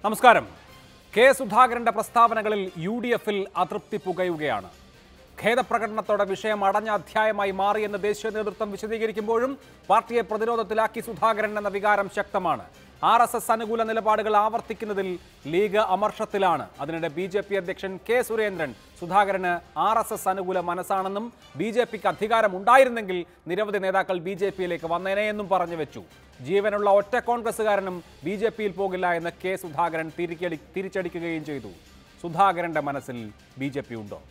നമസ്കാരം കെ സുധാകരന്റെ പ്രസ്താവനകളിൽ U D എഫിൽ അതൃപ്തി പുകയുകയാണ് ഖേദപ്രകടനത്തോടെ വിഷയം അടഞ്ഞ അധ്യായമായി മാറിയെന്ന് ദേശീയ നേതൃത്വം വിശദീകരിക്കുമ്പോഴും പാർട്ടിയെ പ്രതിരോധത്തിലാക്കി സുധാകരൻ എന്ന വികാരം ശക്തമാണ് ആർ എസ് എസ് അനുകൂല നിലപാടുകൾ ആവർത്തിക്കുന്നതിൽ ലീഗ് അമർഷത്തിലാണ് അതിനിടെ ബി ജെ പി അധ്യക്ഷൻ കെ സുരേന്ദ്രൻ സുധാകരന് ആർ എസ് എസ് അനുകൂല മനസ്സാണെന്നും ബി ജെ പിക്ക് അധികാരമുണ്ടായിരുന്നെങ്കിൽ നിരവധി നേതാക്കൾ ബി ജെ പിയിലേക്ക് വന്നേനെയെന്നും പറഞ്ഞു വെച്ചു ജീവനുള്ള ഒറ്റ കോൺഗ്രസുകാരനും ബി ജെ പിയിൽ പോകില്ല എന്ന് കെ സുധാകരൻ തിരിക്കടി തിരിച്ചടിക്കുകയും ചെയ്തു സുധാകരന്റെ മനസ്സിൽ ബി ജെ പി ഉണ്ടോ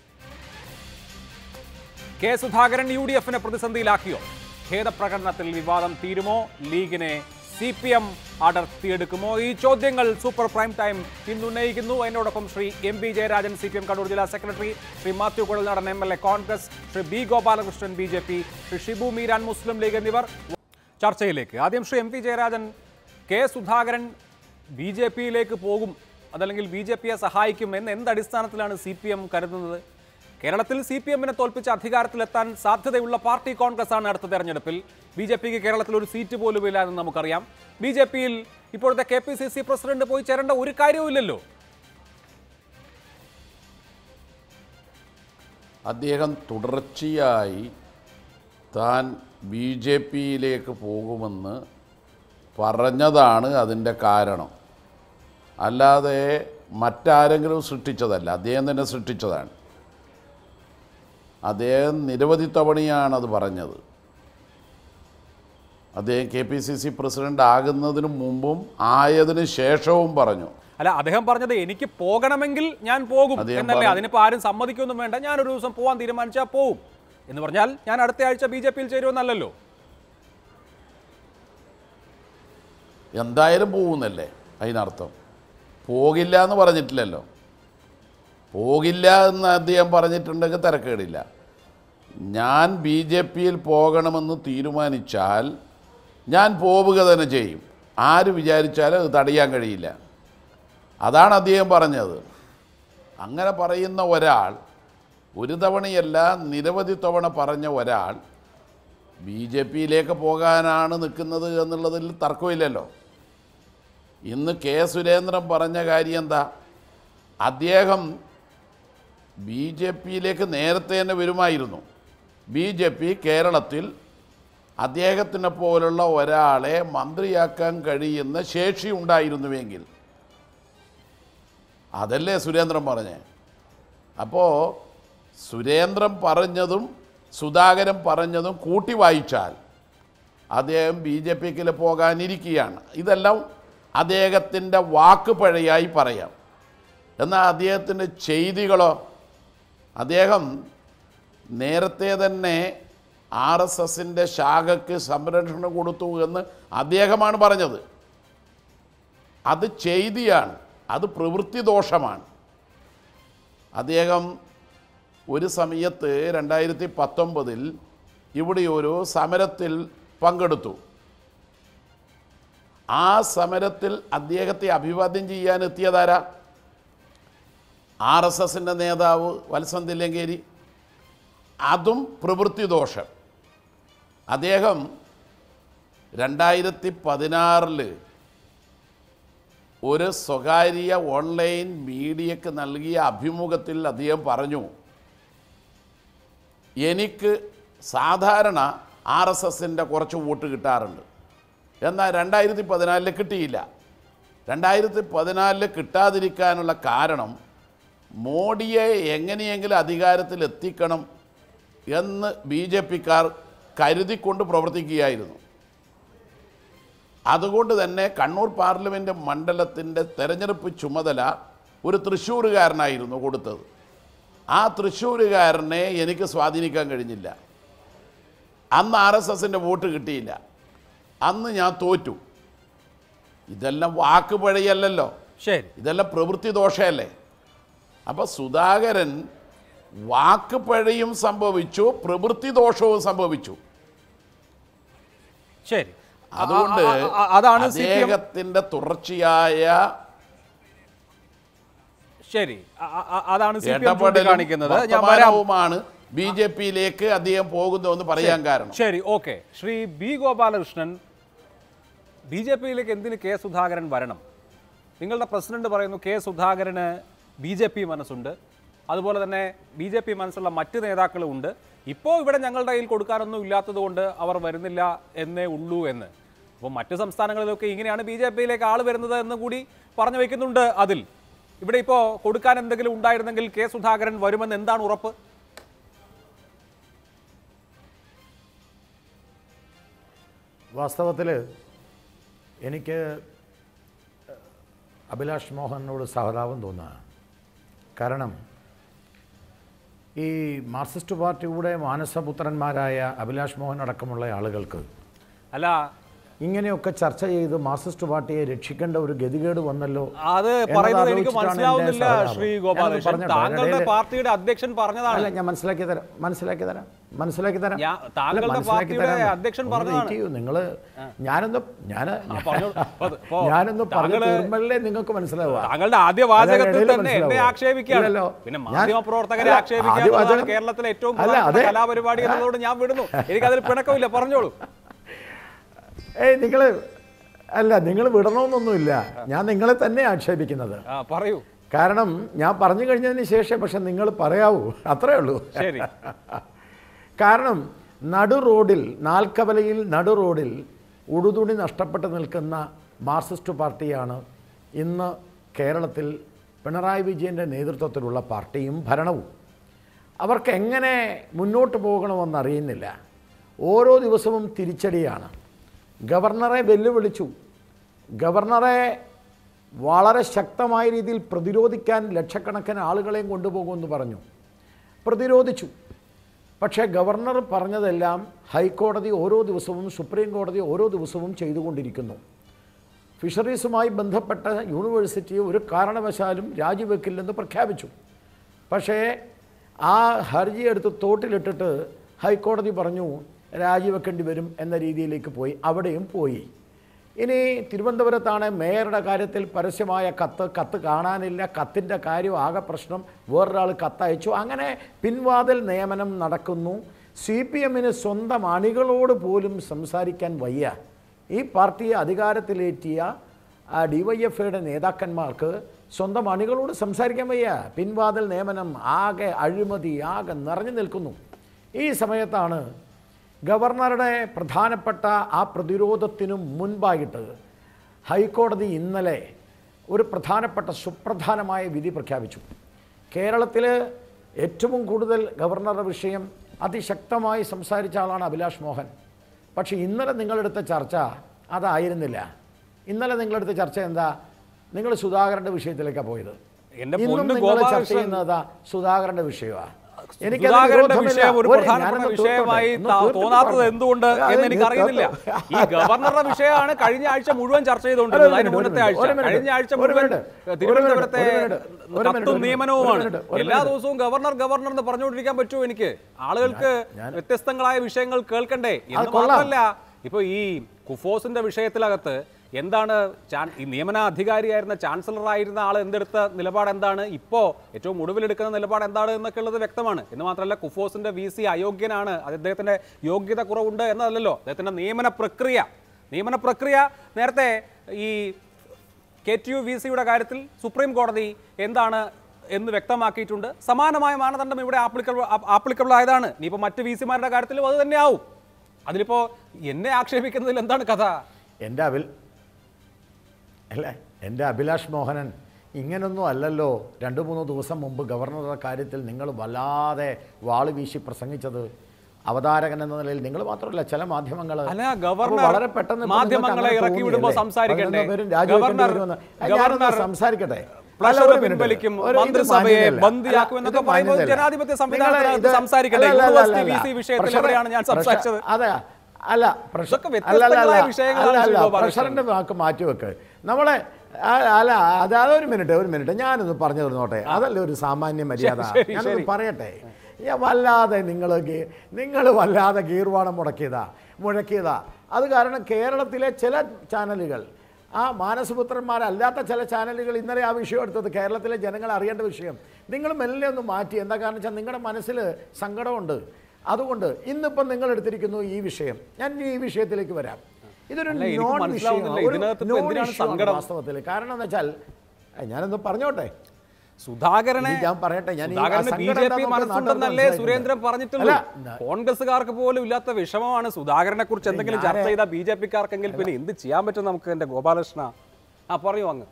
കെ സുധാകരൻ യു ഡി എഫിനെ പ്രതിസന്ധിയിലാക്കിയോ ഖേദപ്രകടനത്തിൽ വിവാദം തീരുമോ ലീഗിനെ സി പി എം അടർത്തിയെടുക്കുമോ ഈ ചോദ്യങ്ങൾ സൂപ്പർ പ്രൈം ടൈം ഇന്ന് ഉന്നയിക്കുന്നു എന്നോടൊപ്പം Shri M P Jayarajan C P M Kannur ജില്ലാ secretary Shri Mathew Kuzhalnadan M L A Congress Shri B Gopalakrishnan B J P Shri Shibu Meeran Muslim League എന്നിവർ ചർച്ചയിലേക്ക് ആദ്യം Shri M P Jayarajan K Sudhakaran B J പിയിലേക്ക് പോകും അതല്ലെങ്കിൽ ബി ജെ പിയെ സഹായിക്കും എന്ന് എന്ത് അടിസ്ഥാനത്തിലാണ് സി പി എം കരുതുന്നത് കേരളത്തിൽ സി പി എമ്മിനെ തോൽപ്പിച്ച് അധികാരത്തിലെത്താൻ സാധ്യതയുള്ള പാർട്ടി കോൺഗ്രസ് ആണ് അടുത്ത തെരഞ്ഞെടുപ്പിൽ ബി ജെ പിക്ക് കേരളത്തിൽ ഒരു സീറ്റ് പോലും ഇല്ല എന്ന് നമുക്കറിയാം ബി ജെ പിയിൽ ഇപ്പോഴത്തെ K P C C president പോയി ചേരേണ്ട ഒരു കാര്യവുമില്ലല്ലോ അദ്ദേഹം തുടർച്ചയായി താൻ ബി ജെ പിയിലേക്ക് പോകുമെന്ന് പറഞ്ഞതാണ് അതിൻ്റെ കാരണം അല്ലാതെ മറ്റാരെങ്കിലും സൃഷ്ടിച്ചതല്ല അദ്ദേഹം തന്നെ സൃഷ്ടിച്ചതാണ് അദ്ദേഹം നിരവധി തവണയാണ് അത് പറഞ്ഞത് അദ്ദേഹം K P C C president ആകുന്നതിന് മുമ്പും ആയതിനു ശേഷവും പറഞ്ഞു അല്ല അദ്ദേഹം പറഞ്ഞത് എനിക്ക് പോകണമെങ്കിൽ ഞാൻ പോകും അദ്ദേഹം എന്നല്ലേ പറഞ്ഞു. അതിനിപ്പോ ആരും സമ്മതിക്കൊന്നും വേണ്ട ഞാൻ ഒരു ദിവസം പോവാൻ തീരുമാനിച്ചാൽ പോവും എന്ന് പറഞ്ഞാൽ ഞാൻ അടുത്ത ആഴ്ച ബി ജെ പിയിൽ ചേരുമെന്നല്ലല്ലോ എന്തായാലും പോകുന്നല്ലേ അതിനർത്ഥം പോകില്ല എന്ന് പറഞ്ഞിട്ടില്ലല്ലോ പോകില്ല എന്ന് അദ്ദേഹം പറഞ്ഞിട്ടുണ്ടെങ്കിൽ തിരക്കേടില്ല ഞാൻ ബി ജെ പിയിൽ പോകണമെന്ന് തീരുമാനിച്ചാൽ ഞാൻ പോവുക തന്നെ ചെയ്യും ആര് വിചാരിച്ചാലും അത് തടയാൻ കഴിയില്ല അതാണ് അദ്ദേഹം പറഞ്ഞത് അങ്ങനെ പറയുന്ന ഒരാൾ ഒരു തവണയല്ല നിരവധി തവണ പറഞ്ഞ ഒരാൾ ബി ജെ പിയിലേക്ക് പോകാനാണ് നിൽക്കുന്നത് എന്നുള്ളതിൽ തർക്കമില്ലല്ലോ ഇന്ന് കെ സുരേന്ദ്രൻ പറഞ്ഞ കാര്യം എന്താ അദ്ദേഹം ബി ജെ പിയിലേക്ക് നേരത്തെ തന്നെ വരുമായിരുന്നു ബി ജെ പി കേരളത്തിൽ അദ്ദേഹത്തിനെ പോലുള്ള ഒരാളെ മന്ത്രിയാക്കാൻ കഴിയുന്ന ശേഷി ഉണ്ടായിരുന്നുവെങ്കിൽ അതല്ലേ സുരേന്ദ്രൻ പറഞ്ഞേ അപ്പോൾ സുരേന്ദ്രൻ പറഞ്ഞതും സുധാകരൻ പറഞ്ഞതും കൂട്ടി വായിച്ചാൽ അദ്ദേഹം ബി ജെ പിക്കിൽ പോകാനിരിക്കുകയാണ് ഇതെല്ലാം അദ്ദേഹത്തിൻ്റെ വാക്ക് പഴയായി പറയാം എന്നാൽ അദ്ദേഹത്തിൻ്റെ ചെയ്തികളോ അദ്ദേഹം നേരത്തെ തന്നെ ആർ എസ് എസിൻ്റെ ശാഖയ്ക്ക് സംരക്ഷണം കൊടുത്തു എന്ന് അദ്ദേഹമാണ് പറഞ്ഞത് അത് ചെയ്തിയാണ് അത് പ്രവൃത്തി ദോഷമാണ് അദ്ദേഹം ഒരു സമയത്ത് രണ്ടായിരത്തി പത്തൊമ്പതിൽ ഇവിടെ ഒരു സമരത്തിൽ പങ്കെടുത്തു ആ സമരത്തിൽ അദ്ദേഹത്തെ അഭിവാദ്യം ചെയ്യാൻ എത്തിയതാരാ ആർ എസ് എസിൻ്റെ നേതാവ് വത്സൻ തില്ലങ്കേരി അതും പ്രവൃത്തി ദോഷം അദ്ദേഹം രണ്ടായിരത്തി പതിനാറിൽ ഒരു സ്വകാര്യ ഓൺലൈൻ മീഡിയക്ക് നൽകിയ അഭിമുഖത്തിൽ അദ്ദേഹം പറഞ്ഞു എനിക്ക് സാധാരണ ആർ എസ് എസിൻ്റെ കുറച്ച് വോട്ട് കിട്ടാറുണ്ട് എന്നാൽ രണ്ടായിരത്തി പതിനാലിൽ കിട്ടിയില്ല രണ്ടായിരത്തി പതിനാലിൽ കിട്ടാതിരിക്കാനുള്ള കാരണം മോഡിയെ എങ്ങനെയെങ്കിലും അധികാരത്തിൽ എത്തിക്കണം എന്ന് ബി ജെ പിക്കാർ കരുതിക്കൊണ്ട് പ്രവർത്തിക്കുകയായിരുന്നു അതുകൊണ്ട് തന്നെ കണ്ണൂർ പാർലമെൻറ്റ് മണ്ഡലത്തിൻ്റെ തെരഞ്ഞെടുപ്പ് ചുമതല ഒരു തൃശ്ശൂരുകാരനായിരുന്നു കൊടുത്തത് ആ തൃശ്ശൂരുകാരനെ എനിക്ക് സ്വാധീനിക്കാൻ കഴിഞ്ഞില്ല അന്ന് ആർ എസ് എസിൻ്റെ വോട്ട് കിട്ടിയില്ല അന്ന് ഞാൻ തോറ്റു ഇതെല്ലാം വാക്ക് പഴയല്ലല്ലോ ശരി ഇതെല്ലാം പ്രവൃത്തി ദോഷമല്ലേ അപ്പോൾ സുധാകരൻ വാക്ക് പഴയും സംഭവിച്ചു പ്രവൃത്തി ദോഷവും സംഭവിച്ചു ശരി അതുകൊണ്ട് ആ, ആ, ആ, അതാണ് സി പി എം അദ്ദേഹത്തിന്റെ തുടർച്ചയായ ശരി ആ, ആ, ആ, അതാണ് സി പി എം ഇടപെടലും കാണിക്കുന്നത് ഞാൻ വരാം വർത്തമാനവുമാണ് ബി ജെ പിയിലേക്ക് അദ്ദേഹം പോകുന്നതെന്ന് പറയാൻ കാരണം ശരി okay Shri B Gopalakrishnan B J പിയിലേക്ക് എന്തിന് കെ സുധാകരൻ വരണം നിങ്ങളുടെ പ്രസിഡന്റ് പറയുന്നു കെ സുധാകരന് ബി ജെ പി മനസ്സുണ്ട് അതുപോലെ തന്നെ ബി ജെ പി മനസ്സുള്ള മറ്റ് നേതാക്കളും ഉണ്ട് ഇപ്പോൾ ഇവിടെ ഞങ്ങളുടെ കയ്യിൽ കൊടുക്കാനൊന്നും ഇല്ലാത്തത് കൊണ്ട് അവർ വരുന്നില്ല എന്നേ ഉള്ളൂ എന്ന് അപ്പോൾ മറ്റ് സംസ്ഥാനങ്ങളിലൊക്കെ ഇങ്ങനെയാണ് ബി ജെ പിയിലേക്ക് ആൾ വരുന്നത് എന്ന് കൂടി പറഞ്ഞു വയ്ക്കുന്നുണ്ട് അതിൽ ഇവിടെ ഇപ്പോൾ കൊടുക്കാൻ എന്തെങ്കിലും ഉണ്ടായിരുന്നെങ്കിൽ കെ സുധാകരൻ വരുമെന്ന് എന്താണ് ഉറപ്പ് വാസ്തവത്തിൽ എനിക്ക് അഭിലാഷ് മോഹനോട് സഹതാപം തോന്നുക കാരണം ഈ മാർക്സിസ്റ്റ് പാർട്ടിയുടെ മാനസപുത്രന്മാരായ അഭിലാഷ് മോഹൻ അടക്കമുള്ള ആളുകൾക്ക് അല്ല ഇങ്ങനെയൊക്കെ ചർച്ച ചെയ്ത് മാർക്സിസ്റ്റ് പാർട്ടിയെ രക്ഷിക്കേണ്ട ഒരു ഗതികേട് വന്നല്ലോ അത് എന്നത് പറയുന്നത് എനിക്ക് ആലോചിച്ചിട്ടാണ് മനസ്സിലാവുന്നില്ല എൻ്റെ സഹതാപം. ശ്രീ ഞാനത് ഗോപാലകൃഷ്ണൻ പറഞ്ഞോട്ടെ. താങ്കളുടെ അതിനിടയിൽ- പാർട്ടിയുടെ അധ്യക്ഷൻ പറഞ്ഞതാണ് അല്ല ഞാൻ മനസ്സിലാക്കി തരാം മനസ്സിലാക്കി തരാം മനസ്സിലാക്കി തരാം ഞാൻ- അല്ല, താങ്കളുടെ മനസ്സിലാക്കി പാർട്ടിയുടെ തരാം. അധ്യക്ഷൻ ഒന്ന് പറഞ്ഞതാണ്. wait ചെയ്യൂ നിങ്ങൾ ഞാനൊന്ന് ഞാൻ പറഞ്ഞോളൂ. അപ്പൊ- അപ്പൊ ഞാനൊന്ന് പറഞ്ഞു താങ്കള് തീർന്നല്ലേ നിങ്ങൾക്ക് മനസ്സിലാവുക താങ്കളുടെ ആദ്യ വാചകത്തിൽ ഇടയില് തന്നെ എന്നെ മനസ്സിലാവോ? ആക്ഷേപിക്കുകയാണ് ഇല്ലല്ലോ. പിന്നെ ഞാൻ- മാധ്യമ പ്രവർത്തകരെ അല്ല, ആക്ഷേപിക്കുക ആദ്യ എന്നതാണ് വാചകം- കേരളത്തിലെ ഏറ്റവും അല്ല, പ്രധാനപ്പെട്ട അതെ. കലാപരിപാടി എന്നതോട് ഞാൻ വിടുന്നു എനിക്കതിൽ പിണക്കമില്ല പറഞ്ഞോളൂ ഏയ് നിങ്ങൾ അല്ല നിങ്ങൾ വിടണമെന്നൊന്നുമില്ല ഞാൻ നിങ്ങളെ തന്നെ ആക്ഷേപിക്കുന്നത് ആ പറയൂ കാരണം ഞാൻ പറഞ്ഞു കഴിഞ്ഞതിന് ശേഷം പക്ഷെ നിങ്ങൾ പറയാവൂ അത്രേ ഉള്ളൂ ശരി കാരണം നടു റോഡിൽ നാൽക്കവലയിൽ നടു റോഡിൽ ഉടുതുണി നഷ്ടപ്പെട്ട് നിൽക്കുന്ന മാർക്സിസ്റ്റ് പാർട്ടിയാണ് ഇന്ന് കേരളത്തിൽ പിണറായി വിജയൻ്റെ നേതൃത്വത്തിലുള്ള പാർട്ടിയും ഭരണവും അവർക്ക് എങ്ങനെ മുന്നോട്ട് പോകണമെന്നറിയുന്നില്ല ഓരോ ദിവസവും തിരിച്ചടിയാണ് ഗവർണറെ വെല്ലുവിളിച്ചു ഗവർണറെ വളരെ ശക്തമായ രീതിയിൽ പ്രതിരോധിക്കാൻ ലക്ഷക്കണക്കിന് ആളുകളെയും കൊണ്ടുപോകുമെന്ന് പറഞ്ഞു പ്രതിരോധിച്ചു പക്ഷേ ഗവർണർ പറഞ്ഞതെല്ലാം ഹൈക്കോടതി ഓരോ ദിവസവും സുപ്രീം കോടതി ഓരോ ദിവസവും ചെയ്തുകൊണ്ടിരിക്കുന്നു ഫിഷറീസുമായി ബന്ധപ്പെട്ട യൂണിവേഴ്സിറ്റി ഒരു കാരണവശാലും രാജിവെക്കില്ലെന്ന് പ്രഖ്യാപിച്ചു പക്ഷേ ആ ഹർജി എടുത്ത് തോട്ടിലിട്ടിട്ട് ഹൈക്കോടതി പറഞ്ഞു രാജിവെക്കേണ്ടി വരും എന്ന രീതിയിലേക്ക് പോയി അവിടെയും പോയി ഇനി തിരുവനന്തപുരത്താണ് മേയറുടെ കാര്യത്തിൽ പരസ്യമായ കത്ത് കത്ത് കാണാനില്ല കത്തിൻ്റെ കാര്യം ആകെ പ്രശ്നം വേറൊരാൾ കത്തയച്ചു അങ്ങനെ പിൻവാതിൽ നിയമനം നടക്കുന്നു സി പി എമ്മിന് സ്വന്തം അണികളോട് പോലും സംസാരിക്കാൻ വയ്യ ഈ പാർട്ടിയെ അധികാരത്തിലേറ്റിയ ഡി വൈ എഫ് ഐയുടെ നേതാക്കന്മാർക്ക് സ്വന്തം അണികളോട് സംസാരിക്കാൻ വയ്യ പിൻവാതിൽ നിയമനം ആകെ അഴിമതി ആകെ നിറഞ്ഞു നിൽക്കുന്നു ഈ സമയത്താണ് ഗവർണറുടെ പ്രധാനപ്പെട്ട ആ പ്രതിരോധത്തിനു മുൻപായിട്ട് ഹൈക്കോടതി ഇന്നലെ ഒരു പ്രധാനപ്പെട്ട സുപ്രധാനമായ വിധി പ്രഖ്യാപിച്ചു കേരളത്തിൽ ഏറ്റവും കൂടുതൽ ഗവർണറുടെ വിഷയം അതിശക്തമായി സംസാരിച്ച ആളാണ് അഭിലാഷ് മോഹൻ പക്ഷേ ഇന്നലെ നിങ്ങളെടുത്ത ചർച്ച അതായിരുന്നില്ല ഇന്നലെ നിങ്ങളെടുത്ത ചർച്ച എന്താ നിങ്ങൾ സുധാകരൻ്റെ വിഷയത്തിലേക്കാണ് പോയത് എന്റെ ഇന്നും പൊന്നു നിങ്ങൾ ചർച്ച ഗോപാലകൃഷ്ണൻ ചെയ്യുന്നതാ സുധാകരന്റെ വിഷയമാണ് എനിക്കത് സുധാകരന്റെ വിരോധമില്ല. വിഷയം ഒരു ഒരു- പ്രധാനപ്പെട്ട ഞാനൊന്ന് വിഷയമായി തീർത്തോട്ടെ. ത- ഒന്ന് തീർത്തിട്ട് തോന്നാത്തത് പറയാം. എന്തുകൊണ്ട് അതെ, എന്ന് എനിക്ക് നീ അറിയുന്നില്ല തീർത്തോ. ഈ ഗവർണറുടെ വിഷയമാണ് കഴിഞ്ഞ ആഴ്ച മുഴുവൻ ചർച്ച ഒരു ചെയ്തുകൊണ്ടിരുന്നത് അതിന് മിനിറ്റ്, ഒരു മുന്നത്തെ മിനിറ്റ്, ആഴ്ച ഒരു മിനിറ്റ്, കഴിഞ്ഞ ആഴ്ച ഒരു മുഴുവൻ മിനിറ്റ്, ഒരു തിരുവനന്തപുരത്തെ മിനിറ്റ്, ഒരു മിനിറ്റ്, ഒരു കത്തും മിനിറ്റ്, നിയമനവുമാണ് ഒരു മിനിറ്റ്, ഒരു എല്ലാ മിനിറ്റ്. ദിവസവും ഗവർണർ ഗവർണർ എന്ന് പറഞ്ഞുകൊണ്ടിരിക്കാൻ പറ്റുമോ എനിക്ക് ആളുകൾക്ക് വ്യത്യസ്തങ്ങളായ വിഷയങ്ങൾ കേൾക്കണ്ടേ എന്ന് കൊള്ളാം. മാത്രമല്ല ഇപ്പൊ ഈ കുഫോസിന്റെ വിഷയത്തിലകത്ത് എന്താണ് ചാൻ- ഈ നിയമന അധികാരിയായിരുന്ന ചാൻസലർ ആയിരുന്ന ആൾ എന്തെടുത്ത നിലപാട് എന്താണ് ഇപ്പോൾ ഏറ്റവും ഒടുവിലെടുക്കുന്ന നിലപാട് എന്താണ് എന്നൊക്കെ ഉള്ളത് വ്യക്തമാണ് എന്ന് മാത്രമല്ല കുഫോസിന്റെ വി സി അയോഗ്യനാണ് അത് അദ്ദേഹത്തിന്റെ യോഗ്യത കുറവുണ്ട് എന്നതല്ലല്ലോ അദ്ദേഹത്തിന്റെ നിയമന പ്രക്രിയ നിയമന പ്രക്രിയ നേരത്തെ ഈ കെ ടി യു വി സിയുടെ കാര്യത്തിൽ സുപ്രീം കോടതി എന്താണ് എന്ന് വ്യക്തമാക്കിയിട്ടുണ്ട് സമാനമായ മാനദണ്ഡം ഇവിടെ ആപ്ലിക്കബിൾ ആപ്ലിക്കബിൾ ആയതാണ് ഇനിയിപ്പോൾ മറ്റ് വി സിമാരുടെ കാര്യത്തിലും അത് തന്നെയാവും അതിലിപ്പോ എന്നെ ആക്ഷേപിക്കുന്നതിൽ എന്താണ് കഥ എൻ്റെ അഭിൽ അല്ല എൻ്റെ അഭിലാഷ് മോഹനൻ ഇങ്ങനൊന്നും അല്ലല്ലോ രണ്ട് മൂന്ന് ദിവസം മുമ്പ് ഗവർണറുടെ കാര്യത്തിൽ നിങ്ങൾ വല്ലാതെ വാള് വീശി പ്രസംഗിച്ചത് അവതാരകൻ എന്ന നിലയിൽ നിങ്ങൾ മാത്രമല്ല ചില മാധ്യമങ്ങൾ അല്ല, ഗവർണർ വളരെ പെട്ടെന്ന് ഇപ്പോ നിങ്ങൾക്ക് മാധ്യമങ്ങളെ അങ്ങനെ ഇറക്കി വിടുമ്പോൾ തോന്നിയല്ലേ? സംസാരിക്കണ്ടേ? പതിനൊന്ന് പേരും രാജിവെക്കേണ്ടി ഗവർണർ- വരുമെന്ന്. ആ, ഞാനൊന്ന് ഗവർണർ സംസാരിക്കട്ടെ പ്ലഷർ അല്ല, ഒരു മിനിറ്റ്. പിൻവലിക്കും, ഒരു- ഇത് മന്ത്രിസഭയെ മാന്യതയല്ല. ബന്ദിയാക്കും അല്ല, എന്നൊക്കെ ഇത് പറയുമ്പോൾ മാന്യതയല്ല. ജനാധിപത്യ നിങ്ങള് സംവിധാനത്തിനകത്ത് ഇത് സംസാരിക്കണ്ടേ? അല്ല, അല്ല, യൂണിവേഴ്സിറ്റി അല്ല, വി സി വിഷയത്തിൽ പ്രഷർ- എവിടെയാണ് ഞാൻ പ്രഷർ- സംസാരിച്ചത്? അതെ അല്ല പ്രഷർ ഇതൊക്കെ അല്ല, വ്യത്യസ്തങ്ങളായ അല്ല, അല്ല, വിഷയങ്ങളാണ് അല്ല, ശ്രീ അല്ല, ഗോപാലകൃഷ്ണൻ. പ്രഷറിന്റെ വാക്ക് മാറ്റി വെക്ക് നമ്മളെ ആ, അല്ല അത് അതൊരു മിനിറ്റ് ഒരു മിനിറ്റ് ഞാനൊന്ന് പറഞ്ഞു തന്നോട്ടെ അതല്ല ഒരു സാമാന്യ മര്യാദ ശരി, ശരി. ഞാനൊന്ന് പറയട്ടെ ഞാൻ വല്ലാതെ നിങ്ങൾ നിങ്ങൾ വല്ലാതെ ഗീർവാണം മുടക്കിയതാ മുഴക്കിയതാ അത് കാരണം കേരളത്തിലെ ചില ചാനലുകൾ ആ മാനസപുത്രന്മാരല്ലാത്ത ചില ചാനലുകൾ ഇന്നലെ ആ വിഷയം എടുത്തത് കേരളത്തിലെ ജനങ്ങൾ അറിയേണ്ട വിഷയം നിങ്ങൾ മെല്ലെ ഒന്ന് മാറ്റി എന്താ കാരണം വെച്ചാൽ നിങ്ങളുടെ മനസ്സിൽ സങ്കടമുണ്ട് അതുകൊണ്ട് ഇന്നിപ്പം നിങ്ങൾ എടുത്തിരിക്കുന്നു ഈ വിഷയം ഞാൻ ഈ വിഷയത്തിലേക്ക് വരാം ഇതൊരു അല്ല, എനിക്ക് നോൺ മനസ്സിലാവുന്നില്ല. വിഷയമാണ്. ഒരു ഇതിനകത്ത് ഇപ്പോ നോൺ എന്തിനാണ് ഇഷ്യൂ ആണ് സങ്കടം? വാസ്തവത്തിൽ കാരണം എന്ന് വെച്ചാൽ ഏ, ഞാനൊന്ന് പറഞ്ഞോട്ടെ സുധാകരനെ ഇനി ഞാൻ പറയട്ടെ, ഞാൻ ഈ സുധാകരന് ആ ബി സങ്കടം ജെ പി എന്താണെന്ന് മനസ്സുണ്ടെന്നല്ലേ നാട്ടുകാർക്ക് സുരേന്ദ്രൻ പറഞ്ഞിട്ടുള്ളൂ അല്ല, കോൺഗ്രസ്സുകാർക്ക് പോലും ഇല്ലാത്ത വിഷമമാണ് സുധാകരനെ കുറിച്ച് എന്തെങ്കിലും ഞാന് ചർച്ച ചെയ്താൽ ബി ജെ പിക്കാർക്കെങ്കിൽ പിന്നെ എന്ത് ചെയ്യാൻ പറ്റും നമുക്ക് എന്റെ ഗോപാലകൃഷ്ണ ആ പറയൂ അങ്ങ്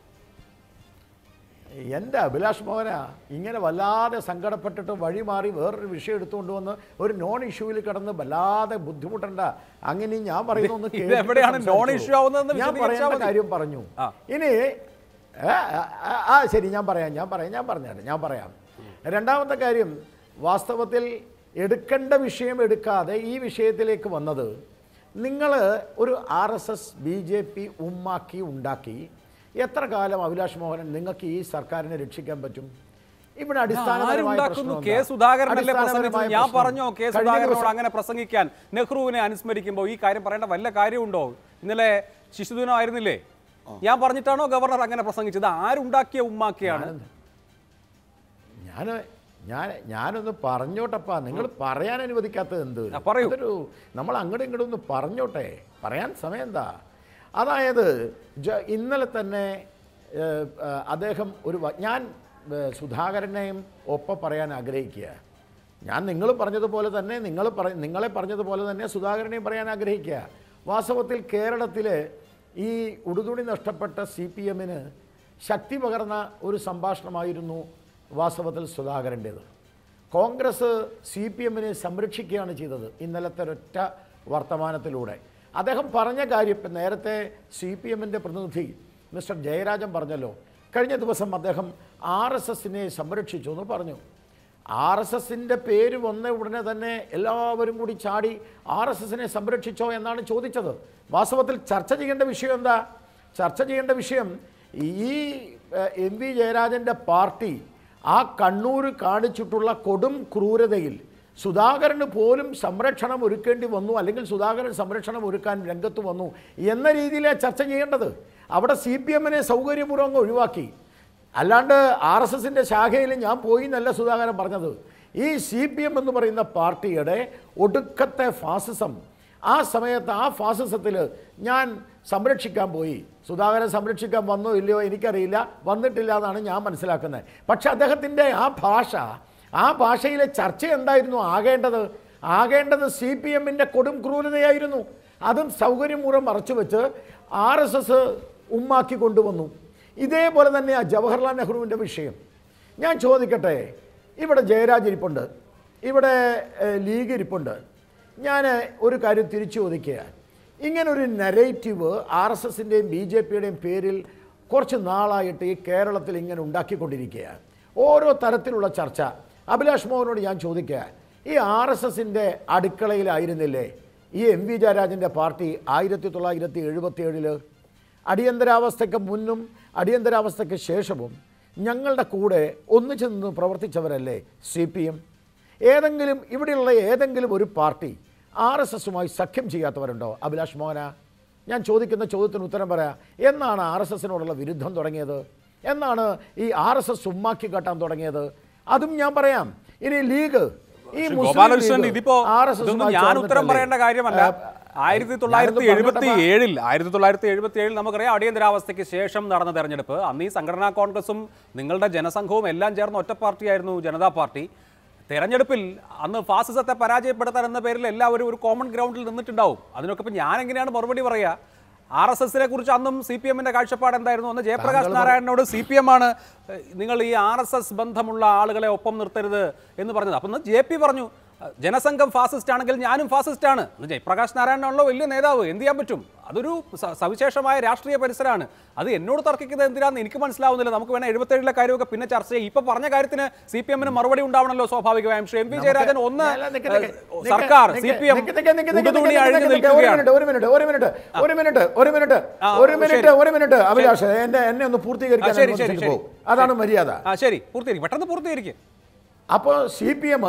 എൻ്റെ അഭിലാഷ് മോഹന ഇങ്ങനെ വല്ലാതെ സങ്കടപ്പെട്ടിട്ട് വഴി മാറി വേറൊരു വിഷയം എടുത്തുകൊണ്ട് വന്ന് ഒരു നോൺ ഇഷ്യൂവിൽ കിടന്ന് വല്ലാതെ ബുദ്ധിമുട്ടണ്ട അങ്ങനെ ഞാൻ പറയുന്ന ഒന്ന് ഇത് കേട്ടിട്ട് എവിടെയാണ് non സംസാരിച്ചോളൂ. issue ആവുന്നതെന്ന് ഞാൻ വിശദീകരിച്ചാൽ പറയേണ്ട മതി. കാര്യം പറഞ്ഞു ആ. ഇനി ഏ, ആ, ആ ശരി ഞാൻ പറയാം ഞാൻ പറയാം ഞാൻ പറഞ്ഞുതരാം ഞാൻ പറയാം രണ്ടാമത്തെ കാര്യം വാസ്തവത്തിൽ എടുക്കേണ്ട വിഷയം എടുക്കാതെ ഈ വിഷയത്തിലേക്ക് വന്നത് നിങ്ങൾ ഒരു R S S B J P ഉമ്മാക്കി ഉണ്ടാക്കി എത്ര കാലം അഭിലാഷ് മോഹനൻ നിങ്ങൾക്ക് ഈ സർക്കാരിനെ രക്ഷിക്കാൻ പറ്റും ഇവിടെ അടിസ്ഥാനപരമായ ആരുണ്ടാക്കുന്നു പ്രശ്നം കെ എന്താ? സുധാകരനല്ലേ അടിസ്ഥാനപരമായ പ്രസംഗിച്ചത് ഞാൻ പ്രശ്നം. പറഞ്ഞോ കെ കഴിഞ്ഞ സുധാകരനോട് ദിവസം- അങ്ങനെ പ്രസംഗിക്കാൻ നെഹ്റുവിനെ അനുസ്മരിക്കുമ്പോൾ ഈ കാര്യം പറയേണ്ട വല്ല കാര്യമുണ്ടോ ഇന്നലെ ശിശുദിനം ആയിരുന്നില്ലേ ഞാൻ പറഞ്ഞിട്ടാണോ ഗവർണർ അങ്ങനെ പ്രസംഗിച്ചത് ആരുണ്ടാക്കിയ ഉമ്മാക്കിയാണ് ഞാൻ ഞാൻ ഞാനൊന്ന് പറഞ്ഞോട്ടപ്പാ നിങ്ങൾ പറയാൻ അനുവദിക്കാത്തത് എന്ത് ആ, പറയൂ. അതൊരു നമ്മൾ അങ്ങോട്ടും ഇങ്ങോട്ടും ഒന്ന് പറഞ്ഞോട്ടെ പറയാൻ സമയം എന്താ അതായത് ജ- ഇന്നലെ തന്നെ ഏഹ്, ഏഹ്, അദ്ദേഹം ഒരു വ- ഞാൻ ഏഹ്, സുധാകരനെയും ഒപ്പം പറയാൻ ആഗ്രഹിക്കുക ഞാൻ നിങ്ങൾ പറഞ്ഞതുപോലെ തന്നെ നിങ്ങൾ പറ നിങ്ങളെ പറഞ്ഞതുപോലെ തന്നെ സുധാകരനെയും പറയാൻ ആഗ്രഹിക്കുക വാസ്തവത്തിൽ കേരളത്തിൽ ഈ ഉടുതുണി നഷ്ടപ്പെട്ട സി പി എമ്മിന് ശക്തി പകർന്ന ഒരു സംഭാഷണമായിരുന്നു വാസ്തവത്തിൽ സുധാകരൻ്റേത് കോൺഗ്രസ് സി പി എമ്മിനെ സംരക്ഷിക്കുകയാണ് ചെയ്തത് ഇന്നലത്തെ ഒരൊറ്റ വർത്തമാനത്തിലൂടെ അദ്ദേഹം പറഞ്ഞ കാര്യം ഇപ്പം നേരത്തെ സി പി എമ്മിൻ്റെ പ്രതിനിധി മിസ്റ്റർ ജയരാജൻ പറഞ്ഞല്ലോ കഴിഞ്ഞ ദിവസം അദ്ദേഹം ആർ എസ് എസിനെ സംരക്ഷിച്ചു എന്ന് പറഞ്ഞു ആർ എസ് എസിൻ്റെ പേര് വന്ന ഉടനെ തന്നെ എല്ലാവരും കൂടി ചാടി ആർ എസ് എസിനെ സംരക്ഷിച്ചോ എന്നാണ് ചോദിച്ചത് വാസ്തവത്തിൽ ചർച്ച ചെയ്യേണ്ട വിഷയം എന്താ ചർച്ച ചെയ്യേണ്ട വിഷയം ഈ ഏഹ്, എം വി ജയരാജൻ്റെ പാർട്ടി ആ കണ്ണൂർ കാണിച്ചിട്ടുള്ള കൊടും ക്രൂരതയിൽ സുധാകരന് പോലും സംരക്ഷണം ഒരുക്കേണ്ടി വന്നു അല്ലെങ്കിൽ സുധാകരൻ സംരക്ഷണം ഒരുക്കാൻ രംഗത്ത് വന്നു എന്ന രീതിയിലാണ് ചർച്ച ചെയ്യേണ്ടത് അവിടെ സി പി എമ്മിനെ സൗകര്യപൂർവ്വം അങ്ങ് ഒഴിവാക്കി അല്ലാണ്ട് ആർ എസ് എസിൻ്റെ ശാഖയിൽ ഞാൻ പോയി എന്നല്ല സുധാകരൻ പറഞ്ഞത് ഈ സി പി എം എന്ന് പറയുന്ന പാർട്ടിയുടെ ഒടുക്കത്തെ ഫാസിസം ആ സമയത്ത് ആ ഫാസിസത്തിൽ ഞാൻ സംരക്ഷിക്കാൻ പോയി സുധാകരൻ സംരക്ഷിക്കാൻ വന്നോ ഇല്ലയോ എനിക്കറിയില്ല വന്നിട്ടില്ല എന്നാണ് ഞാൻ മനസ്സിലാക്കുന്നത് പക്ഷെ അദ്ദേഹത്തിൻ്റെ ആ ഭാഷ ആ ഭാഷയിലെ ചർച്ച എന്തായിരുന്നു ആകേണ്ടത് ആകേണ്ടത് സി പി എമ്മിൻ്റെ കൊടും ക്രൂരതയായിരുന്നു അതും സൗകര്യപൂർവ്വം മറച്ചു വെച്ച് ആർ എസ് എസ് ഉമ്മാക്കി കൊണ്ടുവന്നു ഇതേപോലെ തന്നെ ആ ജവഹർലാൽ നെഹ്റുവിൻ്റെ വിഷയം ഞാൻ ചോദിക്കട്ടെ ഇവിടെ ജയരാജ് ഇരിപ്പുണ്ട് ഇവിടെ ഏഹ്, ലീഗ് ഇരിപ്പുണ്ട് ഞാൻ ഒരു കാര്യം തിരിച്ചു ചോദിക്കുക ഇങ്ങനൊരു നരേറ്റീവ് ആർ എസ് എസിൻ്റെയും ബി ജെ പിയുടെയും പേരിൽ കുറച്ച് നാളായിട്ട് ഈ കേരളത്തിൽ ഇങ്ങനെ ഉണ്ടാക്കിക്കൊണ്ടിരിക്കുക ഓരോ തരത്തിലുള്ള ചർച്ച അഭിലാഷ് മോഹനോട് ഞാൻ ചോദിക്കുക ഈ ആർ എസ് എസിൻ്റെ അടുക്കളയിലായിരുന്നില്ലേ ഈ എം വി ജയരാജൻ്റെ പാർട്ടി ആയിരത്തി തൊള്ളായിരത്തി എഴുപത്തി ഏഴില് അടിയന്തരാവസ്ഥയ്ക്ക് മുന്നും അടിയന്തരാവസ്ഥയ്ക്ക് ശേഷവും ഞങ്ങളുടെ കൂടെ ഒന്നിച്ചു നിന്ന് പ്രവർത്തിച്ചവരല്ലേ സി പി എം ഏതെങ്കിലും ഇവിടെയുള്ള ഏതെങ്കിലും ഒരു പാർട്ടി ആർ എസ് എസുമായി സഖ്യം ചെയ്യാത്തവരുണ്ടോ അഭിലാഷ് മോഹന ഞാൻ ചോദിക്കുന്ന ചോദ്യത്തിന് ഉത്തരം പറയാം എന്നാണ് ആർ എസ് എസിനോടുള്ള വിരുദ്ധം തുടങ്ങിയത് എന്നാണ് ഈ ആർ എസ് എസ് ഉമ്മാക്കി കാട്ടാൻ തുടങ്ങിയത് അതും ഞാൻ പറയാം ഇനി ലീഗ് ഈ ശ്രീ മുസ്ലിം ഗോപാലകൃഷ്ണൻ ലീഗ് ഇതിപ്പോ RSS ഇതൊന്നും മായി ഞാൻ ഉത്തരം ചേർന്നിട്ടല്ലേ? പറയേണ്ട കാര്യമല്ല ആ, ആയിരത്തി തൊള്ളായിരത്തി ഞാനൊന്ന് എഴുപത്തി പറഞ്ഞോട്ടെ. ഏഴിൽ ആയിരത്തി തൊള്ളായിരത്തി എഴുപത്തി ഏഴിൽ നമുക്കറിയാം അടിയന്തരാവസ്ഥയ്ക്ക് ശേഷം നടന്ന തെരഞ്ഞെടുപ്പ് അന്ന് ഈ സംഘടനാ കോൺഗ്രസും നിങ്ങളുടെ ജനസംഘവും എല്ലാം ചേർന്ന ഒറ്റ പാർട്ടിയായിരുന്നു ജനതാ പാർട്ടി തെരഞ്ഞെടുപ്പിൽ അന്ന് ഫാസിസത്തെ പരാജയപ്പെടുത്താൻ എന്ന പേരിൽ എല്ലാവരും ഒരു കോമൺ ഗ്രൗണ്ടിൽ നിന്നിട്ടുണ്ടാവും അതിനൊക്കെ ഇപ്പം ഞാൻ എങ്ങനെയാണ് മറുപടി പറയുക ആർ എസ് എസിനെ കുറിച്ച് അന്നും സി പി എമ്മിന്റെ കാഴ്ചപ്പാട് എന്തായിരുന്നു അന്ന് ജയപ്രകാശ് നാരായണനോട് സി പി എം ആണ് ഏഹ്, നിങ്ങൾ ഈ ആർ എസ് എസ് ബന്ധമുള്ള ആളുകളെ ഒപ്പം നിർത്തരുത് എന്ന് പറഞ്ഞത് അപ്പം ജെ പി പറഞ്ഞു അഹ്, ജനസംഘം ഫാസിസ്റ്റ് ആണെങ്കിൽ ഞാനും ഫാസിസ്റ്റ് ആണ് എന്ന് ജയപ്രകാശ് നാരായണനാണല്ലോ വലിയ നേതാവ് എന്ത് ചെയ്യാൻ പറ്റും അതൊരു സ- സവിശേഷമായ രാഷ്ട്രീയ പരിസരമാണ് അത് എന്നോട് തർക്കിക്കുന്നത് എന്തിനാന്ന് എനിക്ക് മനസ്സിലാവുന്നില്ല നമുക്ക് വേണേൽ എഴുപത്തേഴിലെ കാര്യമൊക്കെ പിന്നെ ചർച്ച ചെയ്യാം ഇപ്പൊ പറഞ്ഞ കാര്യത്തിന് സി പി എമ്മിന് മറുപടി ഉണ്ടാവണമല്ലോ സ്വാഭാവികമായും ശ്രീ എം വി ജയരാജൻ ഒന്ന് അല്ല, നിക്ക് നിക്ക്. ഏഹ്, നിക്ക് സർക്കാർ നിക്ക് സി പി എം നിക്ക് നിക്ക് നിക്ക് നിക്ക് ഉടുതുണി നിക്ക് അഴിഞ്ഞു നിക്ക് നിക്ക് ഒരു നിൽക്കുകയാണ് മിനിറ്റ്, ഒരു മിനിറ്റ് ഒരു മിനിറ്റ് ഒരു മിനിറ്റ് ഒരു മിനിറ്റ് ആ, ഒരു മിനിറ്റ് ശരി. ഒരു മിനിറ്റ് അഭിലാഷ് എന്നെ എന്നെ ഒന്ന് പൂർത്തീകരിക്കാൻ ആ, ശരി, ശരി, അനുവദിച്ചിട്ട് ശരി. പോകും അതാണ് മര്യാദ ആ ശരി പൂർത്തീകരിക്കും പെട്ടെന്ന് പൂർത്തീകരിക്കും അപ്പോൾ സി പി എം